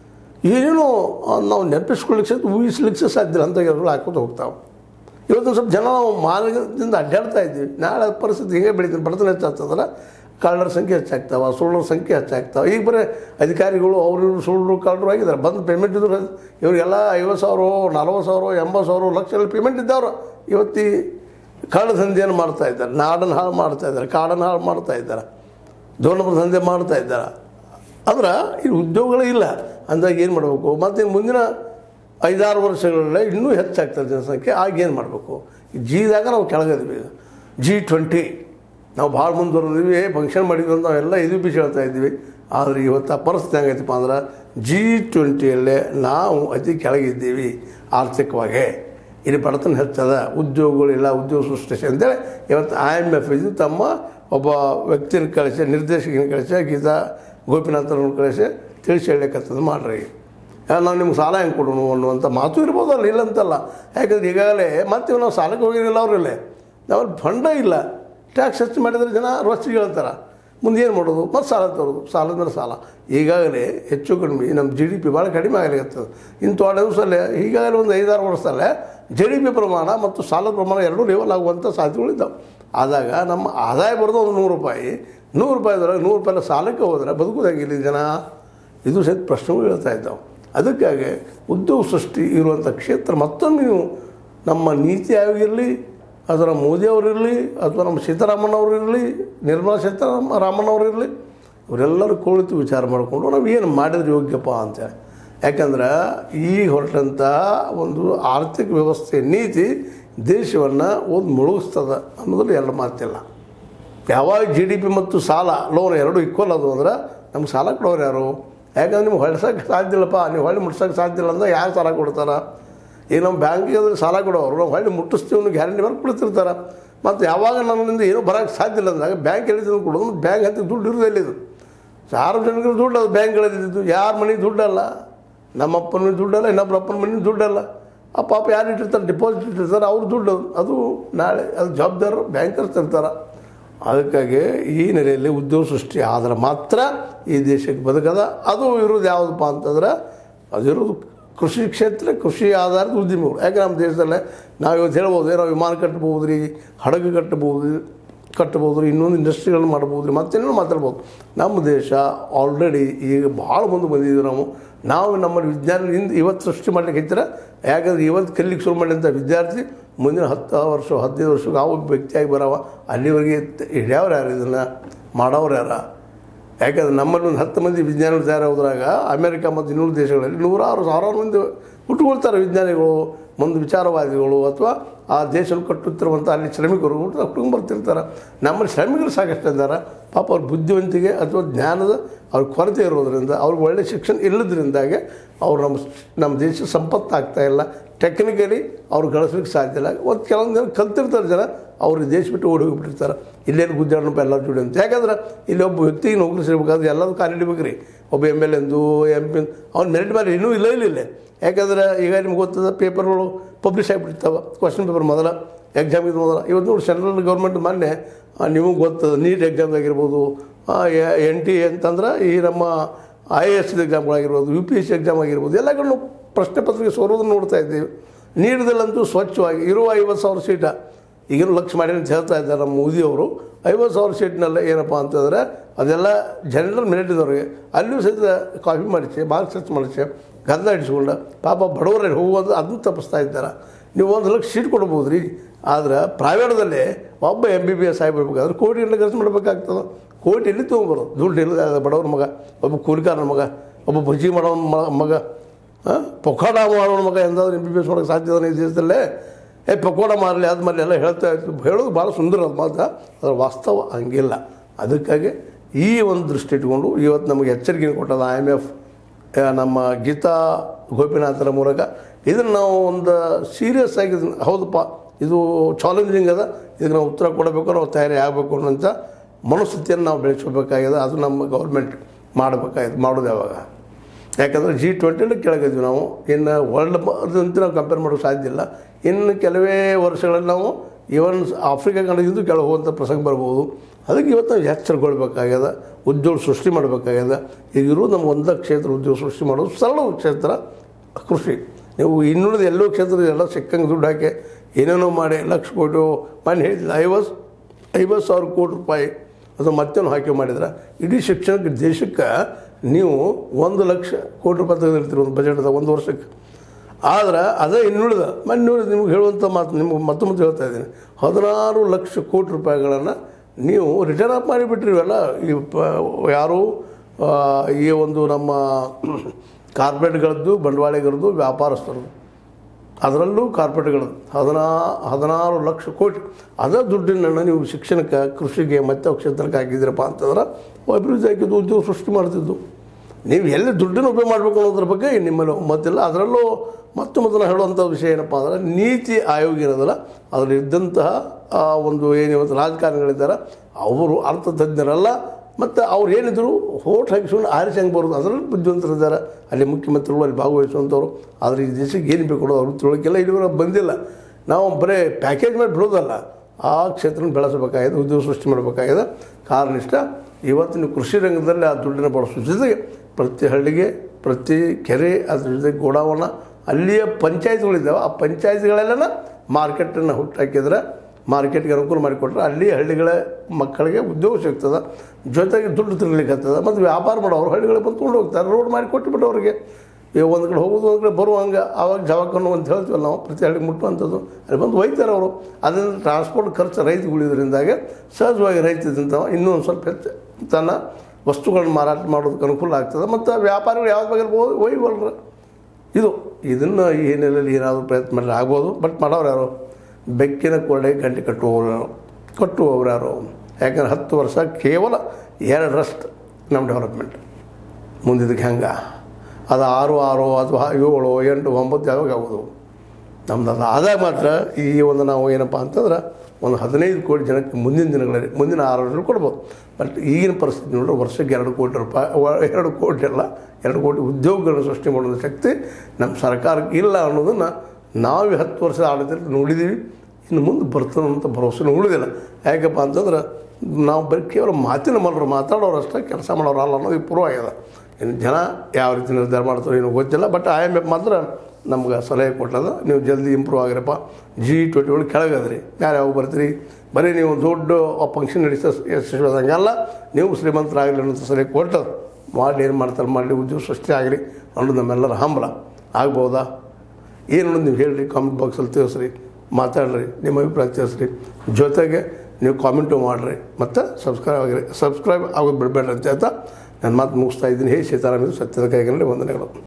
ಏನೇನೋ ಆ, ನಾವು ನೆನಪಿಸ್ಕೊಳ್ಳಿಕ್ಕೆ ಸಹಿತ ಊಹಿಸ್ಲಿಕ್ಕೆ ಸಾಧ್ಯ ಇಲ್ಲ ಅಂತ ಕೆಲಸಗಳು ಹಾಕೋದು ಹೋಗ್ತಾವೆ ಇವತ್ತು ಸ್ವಲ್ಪ ಜನ ನಾವು ಮಾನದಿಂದ ಅಡ್ಡಾಡ್ತಾ ಇದ್ದೀವಿ ನಾಳೆ ಪರಿಸ್ಥಿತಿ ಹಿಂಗೆ ಬೆಳೀತೀನಿ ಬಡತನ ಹೆಚ್ಚಾಗ್ತದಲ್ಲ ಕಳ್ಳರ ಸಂಖ್ಯೆ ಹೆಚ್ಚಾಗ್ತಾವ ಸುಳ್ಳರ ಸಂಖ್ಯೆ ಹೆಚ್ಚಾಗ್ತಾವೆ ಈಗ ಬರೀ ಅಧಿಕಾರಿಗಳು ಅವರು ಇವರು ಸುಳ್ಳರು ಕಳ್ಳರು ಆಗಿದ್ದಾರೆ ಬಂದು ಪೇಮೆಂಟ್ ಇದ್ರು ಇವರಿಗೆಲ್ಲ ಐವತ್ತು ಸಾವಿರ ನಲ್ವತ್ತು ಸಾವಿರ ಎಂಬತ್ತು ಸಾವಿರ ಲಕ್ಷ ಪೇಮೆಂಟ್ ಇದ್ದವರು ಇವತ್ತಿ ಕಳ್ಳ ದಂಧೆಯನ್ನು ಮಾಡ್ತಾ ಇದ್ದಾರೆ ನಾಡನ್ನು ಹಾಳು ಮಾಡ್ತಾ ಇದ್ದಾರೆ ಕಾಡನ್ನು ಹಾಳು ಮಾಡ್ತಾ ಇದ್ದಾರೆ ದೋಣಪುರ ದಂಧೆ ಮಾಡ್ತಾ ಇದ್ದಾರೆ ಅಂದ್ರೆ ಇಲ್ಲಿ ಉದ್ಯೋಗಗಳೇ ಇಲ್ಲ ಅಂದಾಗ ಏನು ಮಾಡಬೇಕು ಮತ್ತು ಮುಂದಿನ ಐದಾರು ವರ್ಷಗಳಲ್ಲೇ ಇನ್ನೂ ಹೆಚ್ಚಾಗ್ತದೆ ಜನಸಂಖ್ಯೆ ಆಗ ಏನು ಮಾಡಬೇಕು ಜಿದಾಗ ನಾವು ಕೆಳಗಿದ್ವಿ ಈಗ ಜಿ ಟ್ವೆಂಟಿ ನಾವು ಭಾಳ ಮುಂದುವರೆದಿವಿ ಫಂಕ್ಷನ್ ಮಾಡಿದ್ವಿ ಅಂತ ನಾವೆಲ್ಲ ಇದು ಬಿ ಹೇಳ್ತಾ ಇದ್ವಿ ಆದರೆ ಇವತ್ತು ಆ ಪರಿಸ್ಥಿತಿ ಹೆಂಗೈತಪ್ಪ ಅಂದ್ರೆ ಜಿ ಟ್ವೆಂಟಿಯಲ್ಲೇ ನಾವು ಅತಿ ಕೆಳಗಿದ್ದೀವಿ ಆರ್ಥಿಕವಾಗಿ ಇಲ್ಲಿ ಬಡತನ ಹೆಚ್ಚದ ಉದ್ಯೋಗಗಳಿಲ್ಲ ಉದ್ಯೋಗ ಸೃಷ್ಟಿಸಿ ಅಂತೇಳಿ ಇವತ್ತು ಐ ಎಮ್ ಎಫ್ ಇದು ತಮ್ಮ ಒಬ್ಬ ವ್ಯಕ್ತಿನ ಕಳಿಸಿ ನಿರ್ದೇಶಕನ ಕಳಿಸಿ ಗೀತಾ ಗೋಪಿನಾಥರನ್ನು ಕಳಿಸಿ ತಿಳಿಸಿ ಹೇಳಲಿಕ್ಕಂಥದ್ದು ಮಾಡ್ರಿ ಯಾ, ನಾವು ನಿಮ್ಗೆ ಸಾಲ ಹೆಂಗೆ ಕೊಡೋಣ ಅನ್ನುವಂಥ ಮಾತು ಇರ್ಬೋದಲ್ಲ ಇಲ್ಲ ಅಂತಲ್ಲ ಯಾಕಂದ್ರೆ ಈಗಾಗಲೇ ಮತ್ತೆ ನಾವು ಸಾಲಕ್ಕೆ ಹೋಗಿರಲಿಲ್ಲ ಅವರಲ್ಲಿ ನಾವಲ್ಲಿ ಫಂಡ ಇಲ್ಲ ಟ್ಯಾಕ್ಸ್ ಹೆಚ್ಚು ಮಾಡಿದ್ರೆ ಜನ ರೋಸ್ಟಿಗೆ ಹೇಳ್ತಾರೆ ಮುಂದೆ ಏನು ಮಾಡೋದು ಮತ್ತು ಸಾಲ ತರೋದು ಸಾಲದ ಮೇಲೆ ಸಾಲ ಈಗಾಗಲೇ ಹೆಚ್ಚು ಕಡಿಮೆ ನಮ್ಮ ಜಿ ಡಿ ಪಿ ಭಾಳ ಕಡಿಮೆ ಆಗಲಿಕ್ಕೆ ಇಂಥ ದಿವಸಲ್ಲೇ ಈಗಾಗಲೇ ಒಂದು ಐದಾರು ವರ್ಷದಲ್ಲೇ ಜಿ ಡಿ ಪಿ ಪ್ರಮಾಣ ಮತ್ತು ಸಾಲದ ಪ್ರಮಾಣ ಎರಡೂ ಲೆವೆಲ್ ಆಗುವಂಥ ಸಾಧ್ಯತೆಗಳಿದ್ದಾವೆ ಆದಾಗ ನಮ್ಮ ಆದಾಯ ಬರೋದು ಒಂದು ನೂರು ರೂಪಾಯಿ ನೂರು ರೂಪಾಯಿದೊಳಗೆ ನೂರು ರೂಪಾಯಿ ಸಾಲಕ್ಕೆ ಹೋದರೆ ಬದುಕುವುದಾಗಿಲ್ಲ ಈ ಜನ ಇದು ಸಹಿತ ಪ್ರಶ್ನೆಗಳು ಹೇಳ್ತಾ ಇದ್ದಾವೆ ಅದಕ್ಕಾಗಿ ಉದ್ಯೋಗ ಸೃಷ್ಟಿ ಇರುವಂಥ ಕ್ಷೇತ್ರ ಮತ್ತೊಮ್ಮೆ ನೀವು ನಮ್ಮ ನೀತಿ ಆಯೋಗ ಇರಲಿ ಅದರ ಮೋದಿ ಅವರಿರಲಿ ಅಥವಾ ನಮ್ಮ ಸೀತಾರಾಮನ್ ಅವರು ಇರಲಿ ನಿರ್ಮಲಾ ಸೀತಾರಾಮ ರಾಮನ್ ಅವರು ಇರಲಿ ಇವರೆಲ್ಲರೂ ಕುಳಿತು ವಿಚಾರ ಮಾಡಿಕೊಂಡು ನಾವು ಏನು ಮಾಡಿದ್ರೆ ಯೋಗ್ಯಪ್ಪ ಅಂತೇಳಿ ಯಾಕಂದ್ರೆ ಈಗ ಹೊರಟಂಥ ಒಂದು ಆರ್ಥಿಕ ವ್ಯವಸ್ಥೆ ನೀತಿ ದೇಶವನ್ನು ಒಂದು ಮುಳುಗಿಸ್ತದ ಅನ್ನೋದ್ರಲ್ಲಿ ಎರಡು ಮಾತಿಲ್ಲ ಯಾವಾಗ ಜಿ ಡಿ ಪಿ ಮತ್ತು ಸಾಲ ಲೋನ್ ಎರಡು ಈಕ್ವಲ್ ಅದು ಅಂದ್ರೆ ನಮ್ಗೆ ಸಾಲ ಕೊಡೋರು ಯಾರು ಯಾಕಂದ್ರೆ ನಿಮ್ಗೆ ಹೊಳ್ಸೋಕ್ಕೆ ಸಾಧ್ಯ ಇಲ್ಲಪ್ಪ ನೀವು ಹೊಳ್ಳಿ ಮುಟ್ಸೋಕ್ಕೆ ಸಾಧ್ಯ ಇಲ್ಲ ಅಂದ್ರೆ ಯಾರು ಸಾಲ ಕೊಡ್ತಾರೆ ಈಗ ನಮ್ಮ ಬ್ಯಾಂಕಿಗೆ ಅದ್ರ ಸಾಲ ಕೊಡೋರು ನಾವು ಹೊಳ್ಳಿ ಮುಟ್ಟಿಸ್ತೀವಿ ಅನ್ನೋ ಗ್ಯಾರಂಟಿ ಮೇಲೆ ಕೊಡ್ತಿರ್ತಾರೆ ಮತ್ತು ಯಾವಾಗ ನನ್ನಿಂದ ಏನೂ ಬರೋಕ್ಕೆ ಸಾಧ್ಯ ಇಲ್ಲ ಅಂದಾಗ ಬ್ಯಾಂಕ್ ಎಲ್ಲಿದ್ದು ಕೊಡೋದು ಮತ್ತು ಬ್ಯಾಂಕ್ ಅಂತ ದುಡ್ಡು ಇರೋದು ಎಲ್ಲಿದು ಸಾರ್ವಜನಿಕರು ದುಡ್ಡು ಅದು ಬ್ಯಾಂಕ್ಗಳಲ್ಲಿದ್ದು ಯಾರ ಮನೆ ದುಡ್ಡಲ್ಲ ನಮ್ಮ ಅಪ್ಪನ ಮನೆ ದುಡ್ಡಲ್ಲ ಇನ್ನೊಬ್ಬರ ಅಪ್ಪನ ಮನೆ ದುಡ್ಡಲ್ಲ ಆ ಪಾಪ ಯಾರು ಇಟ್ಟಿರ್ತಾರೆ ಡಿಪಾಸಿಟ್ ಇಟ್ಟಿರ್ತಾರೆ ಅವ್ರ ದುಡ್ಡು ಅದು. ಅದು ನಾಳೆ ಅದು ಜವಾಬ್ದಾರರು ಬ್ಯಾಂಕರ್ಸ್ ಇರ್ತಾರೆ ಅದಕ್ಕಾಗಿ ಈ ನೆಲೆಯಲ್ಲಿ ಉದ್ಯೋಗ ಸೃಷ್ಟಿ ಆದರೆ ಮಾತ್ರ ಈ ದೇಶಕ್ಕೆ ಬದುಕದ ಅದು ಇರೋದು ಯಾವುದಪ್ಪ ಅಂತಂದ್ರೆ ಅದಿರೋದು ಕೃಷಿ ಕ್ಷೇತ್ರ ಕೃಷಿ ಆಧಾರಿತ ಉದ್ಯಮಗಳು ಯಾಕೆ ನಮ್ಮ ದೇಶದಲ್ಲೇ ನಾವು ಇವತ್ತು ಹೇಳ್ಬೋದು ಏನೋ ವಿಮಾನ ಕಟ್ಟಬಹುದು ರೀ ಹಡಗು ಕಟ್ಟಬಹುದು ಕಟ್ಬೋದು ಇನ್ನೊಂದು ಇಂಡಸ್ಟ್ರಿಗಳನ್ನ ಮಾಡ್ಬೋದು ರೀ ಮತ್ತೇನೋ ಮಾತಾಡ್ಬೋದು ನಮ್ಮ ದೇಶ ಆಲ್ರೆಡಿ ಈಗ ಭಾಳ ಮುಂದೆ ಬಂದಿದ್ದೀವಿ ನಾವು ನಾವು ನಮ್ಮ ವಿಜ್ಞಾನದಿಂದ ಇವತ್ತು ಸೃಷ್ಟಿ ಮಾಡ್ಲಿಕ್ಕೆ ಇದ್ರೆ ಯಾಕಂದ್ರೆ ಇವತ್ತು ಕಲಿಲಿಕ್ಕೆ ಶುರು ಮಾಡಿದಂಥ ವಿದ್ಯಾರ್ಥಿ ಮುಂದಿನ ಹತ್ತು ವರ್ಷ ಹದಿನೈದು ವರ್ಷಕ್ಕೆ ಯಾವ ವ್ಯಕ್ತಿಯಾಗಿ ಬರವ ಅಲ್ಲಿವರೆಗೆ ಹಿಡಿಯವ್ರು ಯಾರು ಇದನ್ನು ಮಾಡೋರು ಯಾರ ಯಾಕಂದ್ರೆ ನಮ್ಮಲ್ಲಿ ಒಂದು ಹತ್ತು ಮಂದಿ ವಿಜ್ಞಾನಿಗಳು ತಯಾರಾಗೋದ್ರಾಗ ಅಮೆರಿಕ ಮತ್ತು ಇನ್ನೂರು ದೇಶಗಳಲ್ಲಿ ನೂರಾರು ಸಾವಿರಾರು ಮಂದಿ ಹುಟ್ಟುಕೊಳ್ತಾರೆ ವಿಜ್ಞಾನಿಗಳು ಮುಂದೆ ವಿಚಾರವಾದಿಗಳು ಅಥವಾ ಆ ದೇಶದಲ್ಲಿ ಕಟ್ಟುತ್ತಿರುವಂಥ ಅಲ್ಲಿ ಶ್ರಮಿಕರು ಹುಟ್ಟು ಬರ್ತಿರ್ತಾರೆ ನಮ್ಮಲ್ಲಿ ಶ್ರಮಿಕರು ಸಾಕಷ್ಟು ಇದ್ದಾರೆ ಪಾಪ ಅವ್ರ ಬುದ್ಧಿವಂತಿಕೆ ಅಥವಾ ಜ್ಞಾನದ ಅವ್ರ ಕೊರತೆ ಇರೋದ್ರಿಂದ ಅವ್ರಿಗೆ ಒಳ್ಳೆ ಶಿಕ್ಷಣ ಇಲ್ಲದ್ರಿಂದಾಗೆ ಅವ್ರು ನಮ್ಮ ನಮ್ಮ ದೇಶ ಸಂಪತ್ತು ಆಗ್ತಾ ಇಲ್ಲ ಟೆಕ್ನಿಕಲಿ ಅವ್ರು ಗಳಿಸ್ಲಿಕ್ಕೆ ಸಾಧ್ಯ ಇಲ್ಲ ಒಂದು ಕೆಲವೊಂದು ಜನ ಕಲ್ತಿರ್ತಾರೆ ಜನ ಅವ್ರಿಗೆ ದೇಶ ಬಿಟ್ಟು ಓಡಿ ಹೋಗ್ಬಿಟ್ಟಿರ್ತಾರೆ ಇಲ್ಲೇನು ಗುದ್ದಾಡನಪ್ಪ ಎಲ್ಲರೂ ಜೋಡಿ ಅಂತ ಯಾಕಂದ್ರೆ ಇಲ್ಲಿ ಒಬ್ಬ ವ್ಯಕ್ತಿಗೆ ನೌಕರಿ ಸಿಗಬೇಕಾದ್ರೆ ಎಲ್ಲದೂ ಕಾಲು ಹಿಡಿಬೇಕು ರೀ ಒಬ್ಬ ಎಮ್ ಎಲ್ ಎಂದು ಎಮ್ ಪಿ ಅವ್ನ ಮೆರಿಟ್ ಮೇಲೆ ಇನ್ನೂ ಇಲ್ಲ ಇಲ್ಲ ಇಲ್ಲೇ ಯಾಕಂದ್ರೆ ಈಗ ನಿಮ್ಗೆ ಗೊತ್ತದ ಪೇಪರ್ಗಳು ಪಬ್ಲಿಷ್ ಆಗಿಬಿಡ್ತಾವೆ ಕ್ವಶನ್ ಪೇಪರ್ ಮೊದಲ ಎಕ್ಸಾಮ್ ಇದು ಮೊದಲ ಇವತ್ತು ನೋಡಿ ಸೆಂಟ್ರಲ್ ಗೌರ್ಮೆಂಟ್ ಮೊನ್ನೆ ನಿಮಗೆ ಗೊತ್ತದ ನೀಟ್ ಎಕ್ಸಾಮ್ದಾಗಿರ್ಬೋದು ಎನ್ ಟಿ ಅಂತಂದ್ರೆ ಈ ನಮ್ಮ ಐ ಎ ಎಸ್ ಎಕ್ಸಾಮ್ಗಳಾಗಿರ್ಬೋದು U P S C exam ಆಗಿರ್ಬೋದು ಎಲ್ಲಗಳನ್ನು ಪ್ರಶ್ನೆ ಪತ್ರಿಕೆ ಸೋರೋದನ್ನು ನೋಡ್ತಾ ಇದ್ದೀವಿ ನೀಡದಲ್ಲಂತೂ ಸ್ವಚ್ಛವಾಗಿ ಇರುವ ಐವತ್ತು ಸಾವಿರ ಸೀಟ ಈಗೇನು ಲಕ್ಷ ಮಾಡಿ ಅಂತ ಹೇಳ್ತಾ ಇದ್ದಾರೆ ನಮ್ಮ ಮೋದಿಯವರು ಐವತ್ತು ಸಾವಿರ ಸೀಟ್ನೆಲ್ಲ ಏನಪ್ಪ ಅಂತಂದರೆ ಅದೆಲ್ಲ ಜನರಲ್ ಮೆರಿಟ್ ಇದ್ದವ್ರಿಗೆ ಅಲ್ಲಿಯೂ ಸಹಿತ ಕಾಪಿ ಮಾಡಿಸಿ ಮಾರ್ಕ್ಸ್ ಸರ್ಚ್ ಮಾಡಿಸಿ ಗದ್ದ ಇಡಿಸ್ಕೊಂಡು ಪಾಪ ಬಡವರಲ್ಲಿ ಹೋಗುವುದು ಅದನ್ನು ತಪ್ಪಿಸ್ತಾ ಇದ್ದಾರೆ ನೀವು ಒಂದು ಲಕ್ಷ ಸೀಟ್ ಕೊಡ್ಬೋದು ರೀ ಆದ್ರೆ ಪ್ರೈವೇಟ್ದಲ್ಲೇ ಒಬ್ಬ ಎಮ್ ಬಿ ಬಿ ಎಸ್ ಆಗಿರ್ಬೇಕಾದ್ರೆ ಕೋಟಿ ಎಲ್ಲ ಖರ್ಚು ಮಾಡಬೇಕಾಗ್ತದೆ ಕೋಟಿ ಎಲ್ಲಿ ತೊಗೊಂಬರೋದು ದುಡ್ಡು ಇಲ್ಲ ಬಡವ್ರ ಮಗ ಒಬ್ಬ ಕೂಲಿಕಾರನ ಮಗ ಒಬ್ಬ ಬಜ್ಜಿ ಮಾಡೋ ಮಗ ಹಾಂ ಪಕೋಡ ಮಾಡೋಣ ಮಗ ಎಂದಾದ್ರೂ ಎಂ ಬಿ ಬಿ ಎಸ್ ಮಾಡೋಕ್ಕೆ ಸಾಧ್ಯ ಈ ದೇಶದಲ್ಲೇ ಏ ಪಕೋಡ ಮಾರಲಿ ಅದು ಮಾರಲಿ ಎಲ್ಲ ಹೇಳ್ತಾ ಇತ್ತು ಹೇಳೋದು ಭಾಳ ಸುಂದರ ಅದು ಮಾತ್ರ ಅದರ ವಾಸ್ತವ ಹಂಗಿಲ್ಲ ಅದಕ್ಕಾಗಿ ಈ ಒಂದು ದೃಷ್ಟಿ ಇಟ್ಕೊಂಡು ಇವತ್ತು ನಮಗೆ ಎಚ್ಚರಿಕೆ ಕೊಟ್ಟದ ಐ ಎಮ್ ಎಫ್ ನಮ್ಮ ಗೀತಾ ಗೋಪಿನಾಥರ ಮೂಲಕ ಇದನ್ನು ನಾವು ಒಂದು ಸೀರಿಯಸ್ ಆಗಿ ಇದನ್ನ ಹೌದಪ್ಪ ಇದು ಚಾಲೆಂಜಿಂಗ್ ಅದ ಇದಕ್ಕೆ ನಾವು ಉತ್ತರ ಕೊಡಬೇಕು ನಾವು ತಯಾರಿ ಆಗಬೇಕು ಅನ್ನೋಂಥ ಮನಸ್ಥಿತಿಯನ್ನು ನಾವು ಬೆಳೆಸ್ಕೋಬೇಕಾಗಿದೆ ಅದು ನಮ್ಮ ಗೌರ್ಮೆಂಟ್ ಮಾಡಬೇಕಾಗಿದೆ ಮಾಡೋದು ಯಾವಾಗ ಯಾಕಂದರೆ ಜಿ ಟ್ವೆಂಟಿನ ಕೆಳಗಿದ್ವಿ ನಾವು ಇನ್ನು ವರ್ಲ್ಡ್ ಅಂತ ನಾವು ಕಂಪೇರ್ ಮಾಡೋಕ್ಕೆ ಸಾಧ್ಯ ಇಲ್ಲ ಇನ್ನು ಕೆಲವೇ ವರ್ಷಗಳಲ್ಲಿ ನಾವು ಈವನ್ ಆಫ್ರಿಕಾ ಖಂಡದಿಂದ ಕೆಳಗೆ ಹೋಗುವಂಥ ಪ್ರಸಂಗ ಬರ್ಬೋದು ಅದಕ್ಕೆ ಇವತ್ತು ನಾವು ಎಚ್ಚರಗೊಳ್ಬೇಕಾಗ್ಯದ ಉದ್ಯೋಗ ಸೃಷ್ಟಿ ಮಾಡಬೇಕಾಗ್ಯದ ಈಗಿರೋ ನಮ್ಮ ಒಂದೇ ಕ್ಷೇತ್ರ ಉದ್ಯೋಗ ಸೃಷ್ಟಿ ಮಾಡೋದು ಸರಳ ಕ್ಷೇತ್ರ ಕೃಷಿ ನೀವು ಇನ್ನುಳಿದ ಎಲ್ಲೋ ಕ್ಷೇತ್ರ ಎಲ್ಲ ಸಿಕ್ಕಂಗೆ ದುಡ್ಡು ಹಾಕಿ ಏನೇನೋ ಮಾಡಿ ಲಕ್ಷ ಕೋಟಿ ಮನೆ ಹೇಳಿಲ್ಲ ಐವತ್ತು ಐವತ್ತು ಸಾವಿರ ಕೋಟಿ ರೂಪಾಯಿ ಅದು ಮತ್ತೇನು ಹಾಕಿ ಮಾಡಿದ್ರೆ ಇಡೀ ಶಿಕ್ಷಣಕ್ಕೆ ದೇಶಕ್ಕೆ ನೀವು ಒಂದು ಲಕ್ಷ ಕೋಟಿ ರೂಪಾಯಿ ತೆಗೆದಿರ್ತೀರಿ ಒಂದು ಬಜೆಟ್ದಾಗ ಒಂದು ವರ್ಷಕ್ಕೆ ಆದ್ರೆ ಅದೇ ಇನ್ನುಳಿದ ಮೊನ್ನೆ ನಿಮ್ಗೆ ಹೇಳುವಂಥ ಮಾತು ನಿಮ್ಗೆ ಮತ್ತೊಮ್ಮೆ ಹೇಳ್ತಾ ಇದ್ದೀನಿ ಹದಿನಾರು ಲಕ್ಷ ಕೋಟಿ ರೂಪಾಯಿಗಳನ್ನು ನೀವು ರಿಟರ್ನ್ ಅಪ್ ಮಾಡಿಬಿಟ್ರಿ ಇವೆಲ್ಲ ಈ ಪ ಯಾರು ಆ, ಈ ಒಂದು ನಮ್ಮ ಕಾರ್ಪೊರೇಟ್ಗಳದ್ದು ಬಂಡವಾಳಿಗರದ್ದು ವ್ಯಾಪಾರಸ್ಥರದ್ದು ಅದರಲ್ಲೂ ಕಾರ್ಪೊರೇಟ್ಗಳದ್ದು ಹದಿನಾ ಹದಿನಾರು ಲಕ್ಷ ಕೋಟಿ ಅದೇ ದುಡ್ಡನ್ನು ನೀವು ಶಿಕ್ಷಣಕ್ಕೆ ಕೃಷಿಗೆ ಮತ್ತೆ ಕ್ಷೇತ್ರಕ್ಕೆ ಹಾಕಿದ್ದೀರಪ್ಪ ಅಂತಂದ್ರೆ ಅಭಿವೃದ್ಧಿ ಹಾಕಿದ್ದು ಉದ್ಯೋಗ ಸೃಷ್ಟಿ ಮಾಡ್ತಿದ್ದು ನೀವು ಎಲ್ಲಿ ದುಡ್ಡನ್ನು ಉಪಯೋಗ ಮಾಡಬೇಕು ಅನ್ನೋದ್ರ ಬಗ್ಗೆ ನಿಮ್ಮಲ್ಲಿ ಒಮ್ಮತ್ತಿಲ್ಲ ಅದರಲ್ಲೂ ಮತ್ತು ಮೊದಲು ಹೇಳುವಂಥ ವಿಷಯ ಏನಪ್ಪ ಅಂದರೆ ನೀತಿ ಆಯೋಗ ಇರೋದಲ್ಲ ಅದರಲ್ಲಿ ಇದ್ದಂತಹ ಆ ಒಂದು ಏನು ಇವತ್ತು ರಾಜಕಾರಣಿಗಳಿದ್ದಾರೆ ಅವರು ಅರ್ಥತಜ್ಞರಲ್ಲ ಮತ್ತು ಅವ್ರು ಏನಿದ್ರು ಹೋಟ್ ಹಾಕಿಸ್ಕೊಂಡು ಆರಿಸಿ ಹೆಂಗೆ ಬರೋದು ಅದರಲ್ಲಿ ಬುದ್ಧಿವಂತರಿದ್ದಾರೆ ಅಲ್ಲಿ ಮುಖ್ಯಮಂತ್ರಿಗಳು ಅಲ್ಲಿ ಭಾಗವಹಿಸುವಂಥವ್ರು ಆದರೆ ಈ ದೇಶಕ್ಕೆ ಏನು ಬೇಕು ಅನ್ನೋದು ಅವ್ರು ತಿಳೋಕ್ಕೆಲ್ಲ ಇಲ್ಲಿವರೆಗೆ ಬಂದಿಲ್ಲ ನಾವು ಬರೀ ಪ್ಯಾಕೇಜ್ ಮಾಡಿ ಬಿಡೋದಲ್ಲ ಆ ಕ್ಷೇತ್ರನ ಬೆಳೆಸಬೇಕಾಗಿದೆ ಉದ್ಯೋಗ ಸೃಷ್ಟಿ ಮಾಡಬೇಕಾಗಿದೆ ಕಾರಣ ಇಷ್ಟ ಇವತ್ತಿನ ಕೃಷಿ ರಂಗದಲ್ಲಿ ಆ ದುಡ್ಡನ್ನು ಬಳಸೋ ಜೊತೆಗೆ ಪ್ರತಿ ಹಳ್ಳಿಗೆ ಪ್ರತಿ ಕೆರೆ ಅದ್ರ ಜೊತೆಗೆ ಗೋಡಾವಣ ಅಲ್ಲಿಯ ಪಂಚಾಯತ್ಗಳಿದ್ದಾವೆ ಆ ಪಂಚಾಯತ್ಗಳೆಲ್ಲ ಮಾರ್ಕೆಟನ್ನು ಹುಟ್ಟಾಕಿದ್ರೆ ಮಾರ್ಕೆಟ್ಗೆ ಅನುಕೂಲ ಮಾಡಿಕೊಟ್ರೆ ಅಲ್ಲಿ ಹಳ್ಳಿಗಳ ಮಕ್ಕಳಿಗೆ ಉದ್ಯೋಗ ಸಿಗ್ತದೆ ಜೊತೆಗೆ ದುಡ್ಡು ತಿರ್ಲಿಕ್ಕೆ ಆಗ್ತದೆ ಮತ್ತು ವ್ಯಾಪಾರ ಮಾಡೋರು ಹಳ್ಳಿಗಳಿಗೆ ಬಂದು ತೊಗೊಂಡು ಹೋಗ್ತಾರೆ ರೋಡ್ ಮಾಡಿ ಕೊಟ್ಟುಬಿಟ್ಟು ಅವ್ರಿಗೆ ಈಗ ಒಂದು ಕಡೆ ಹೋಗೋದು ಒಂದು ಕಡೆ ಬರುವಂಗೆ ಆವಾಗ ಜವಾಕನ್ನು ಅಂತ ಹೇಳ್ತೀವಲ್ಲ ನಾವು ಪ್ರತಿ ಹಳ್ಳಿಗೆ ಮುಟ್ಟುವಂಥದ್ದು ಅಲ್ಲಿ ಬಂದು ಒಯ್ತಾರೆ ಅವರು ಅದರಿಂದ ಟ್ರಾನ್ಸ್ಪೋರ್ಟ್ ಖರ್ಚು ರೈತ ಉಳಿಯೋದ್ರಿಂದಾಗೆ ಸಹಜವಾಗಿ ರೈತ ತಿಂತವ ಇನ್ನೂ ಒಂದು ಸ್ವಲ್ಪ ಹೆಚ್ಚು ತನ್ನ ವಸ್ತುಗಳನ್ನ ಮಾರಾಟ ಮಾಡೋದಕ್ಕೆ ಅನುಕೂಲ ಆಗ್ತದೆ ಮತ್ತು ವ್ಯಾಪಾರಿಗಳು ಯಾವ್ದು ಬಗ್ಗೆ ಒಯ್ವಲ್ರ ಇದು ಇದನ್ನು ಈ ಹಿನ್ನೆಲೆಯಲ್ಲಿ ಏನಾದರೂ ಪ್ರಯತ್ನ ಮಾಡಿದ್ರೆ ಆಗ್ಬೋದು ಬಟ್ ಮಾಡೋರು ಯಾರು ಬೆಕ್ಕಿನ ಕೊರಡೆ ಗಂಟೆ ಕಟ್ಟುವವರು ಯಾರು ಕಟ್ಟುವವರು ಯಾರು ಯಾಕಂದ್ರೆ ಹತ್ತು ವರ್ಷ ಕೇವಲ ಎರಡರಷ್ಟು ನಮ್ಮ ಡೆವಲಪ್ಮೆಂಟ್ ಮುಂದಿದ್ದಕ್ಕೆ ಹೆಂಗೆ ಅದು ಆರು ಆರು ಅಥವಾ ಏಳು ಎಂಟು ಒಂಬತ್ತು ಯಾವಾಗ ಆಗೋದು ನಮ್ದು ಅದು ಆದಾಗ ಮಾತ್ರ ಈ ಒಂದು ನಾವು ಏನಪ್ಪ ಅಂತಂದ್ರೆ ಒಂದು ಹದಿನೈದು ಕೋಟಿ ಜನಕ್ಕೆ ಮುಂದಿನ ದಿನಗಳಲ್ಲಿ ಮುಂದಿನ ಆರು ವರ್ಷ ಕೊಡ್ಬೋದು ಬಟ್ ಈಗಿನ ಪರಿಸ್ಥಿತಿ ನೋಡಿದ್ರೆ ವರ್ಷಕ್ಕೆ ಎರಡು ಕೋಟಿ ರೂಪಾಯಿ ವ- ಎರಡು ಕೋಟಿ ಅಲ್ಲ ಎರಡು ಕೋಟಿ ಉದ್ಯೋಗಗಳನ್ನು ಸೃಷ್ಟಿ ಮಾಡೋದು ಶಕ್ತಿ ನಮ್ಮ ಸರ್ಕಾರಕ್ಕೆ ಇಲ್ಲ ಅನ್ನೋದನ್ನು ನಾವು ಈ ಹತ್ತು ವರ್ಷದ ಆಡಳಿತ ನೋಡಿದ್ದೀವಿ ಇನ್ನು ಮುಂದೆ ಬರ್ತದೆ ಅಂತ ಭರವಸೆ ಉಳಿದಿಲ್ಲ ಯಾಕಪ್ಪ ಅಂತಂದ್ರೆ ನಾವು ಬರೀ ಕೇವಲ ಮಾತಿನ ಮಲ್ಲರು ಮಾತಾಡೋರು ಅಷ್ಟೇ ಕೆಲಸ ಮಾಡೋರು ಅಲ್ಲ ಅನ್ನೋದು ಪೂರ್ವ ಆಗ್ಯದ ಇನ್ನು ಜನ ಯಾವ ರೀತಿ ನಿರ್ಧಾರ ಮಾಡ್ತಾರೋ ಏನೋ ಗೊತ್ತಿಲ್ಲ ಬಟ್ ಐ ಎಮ್ ಎಫ್ ಮಾತ್ರ ನಮ್ಗೆ ಸಲಹೆ ಕೊಟ್ಟದ ನೀವು ಜಲ್ದಿ ಇಂಪ್ರೂವ್ ಆಗಿರಪ್ಪ ಜಿ ಟ್ವೆಂಟಿ ಒಳಗೆ ಕೆಳಗದ್ರಿ ಯಾರು ಯಾವ ಬರ್ತೀರಿ ಬರೀ ನೀವು ದೊಡ್ಡ ಫಂಕ್ಷನ್ ನಡೆಸ ಯಶಸ್ವಿಯಾದಂಗೆಲ್ಲ ನೀವು ಶ್ರೀಮಂತರಾಗಲಿ ಅನ್ನೋ ಸಲಹೆ ಕೊಟ್ಟು ಮಾಡಿ ಏನು ಮಾಡ್ತಾರೆ ಮಾಡಲಿ ಉದ್ಯೋಗ ಸೃಷ್ಟಿ ಆಗಲಿ ಅನ್ನೋದು ನಮ್ಮೆಲ್ಲರ ಹಂಬಲ ಆಗ್ಬೋದಾ ಏನು ಅನ್ನೋದು ನೀವು ಹೇಳ್ರಿ ಕಾಮೆಂಟ್ ಬಾಕ್ಸಲ್ಲಿ ತಿಳಿಸ್ರಿ ಮಾತಾಡ್ರಿ ನಿಮ್ಮ ಅಭಿಪ್ರಾಯ ತಿಳಿಸ್ರಿ ಜೊತೆಗೆ ನೀವು ಕಾಮೆಂಟು ಮಾಡಿರಿ ಮತ್ತು ಸಬ್ಸ್ಕ್ರೈಬ್ ಆಗಿರಿ ಸಬ್ಸ್ಕ್ರೈಬ್ ಆಗೋದು ಬಿಡಬೇಡ್ರಿ ಅಂತ ಹೇಳ್ತಾ ನಾನು ಮಾತು ಮುಗಿಸ್ತಾ ಇದ್ದೀನಿ ಹೇ ಸೀತಾರಾಮ ಇದು ಸತ್ಯದ ಕೈಗಳಲ್ಲಿ ವಂದನೆಗಳು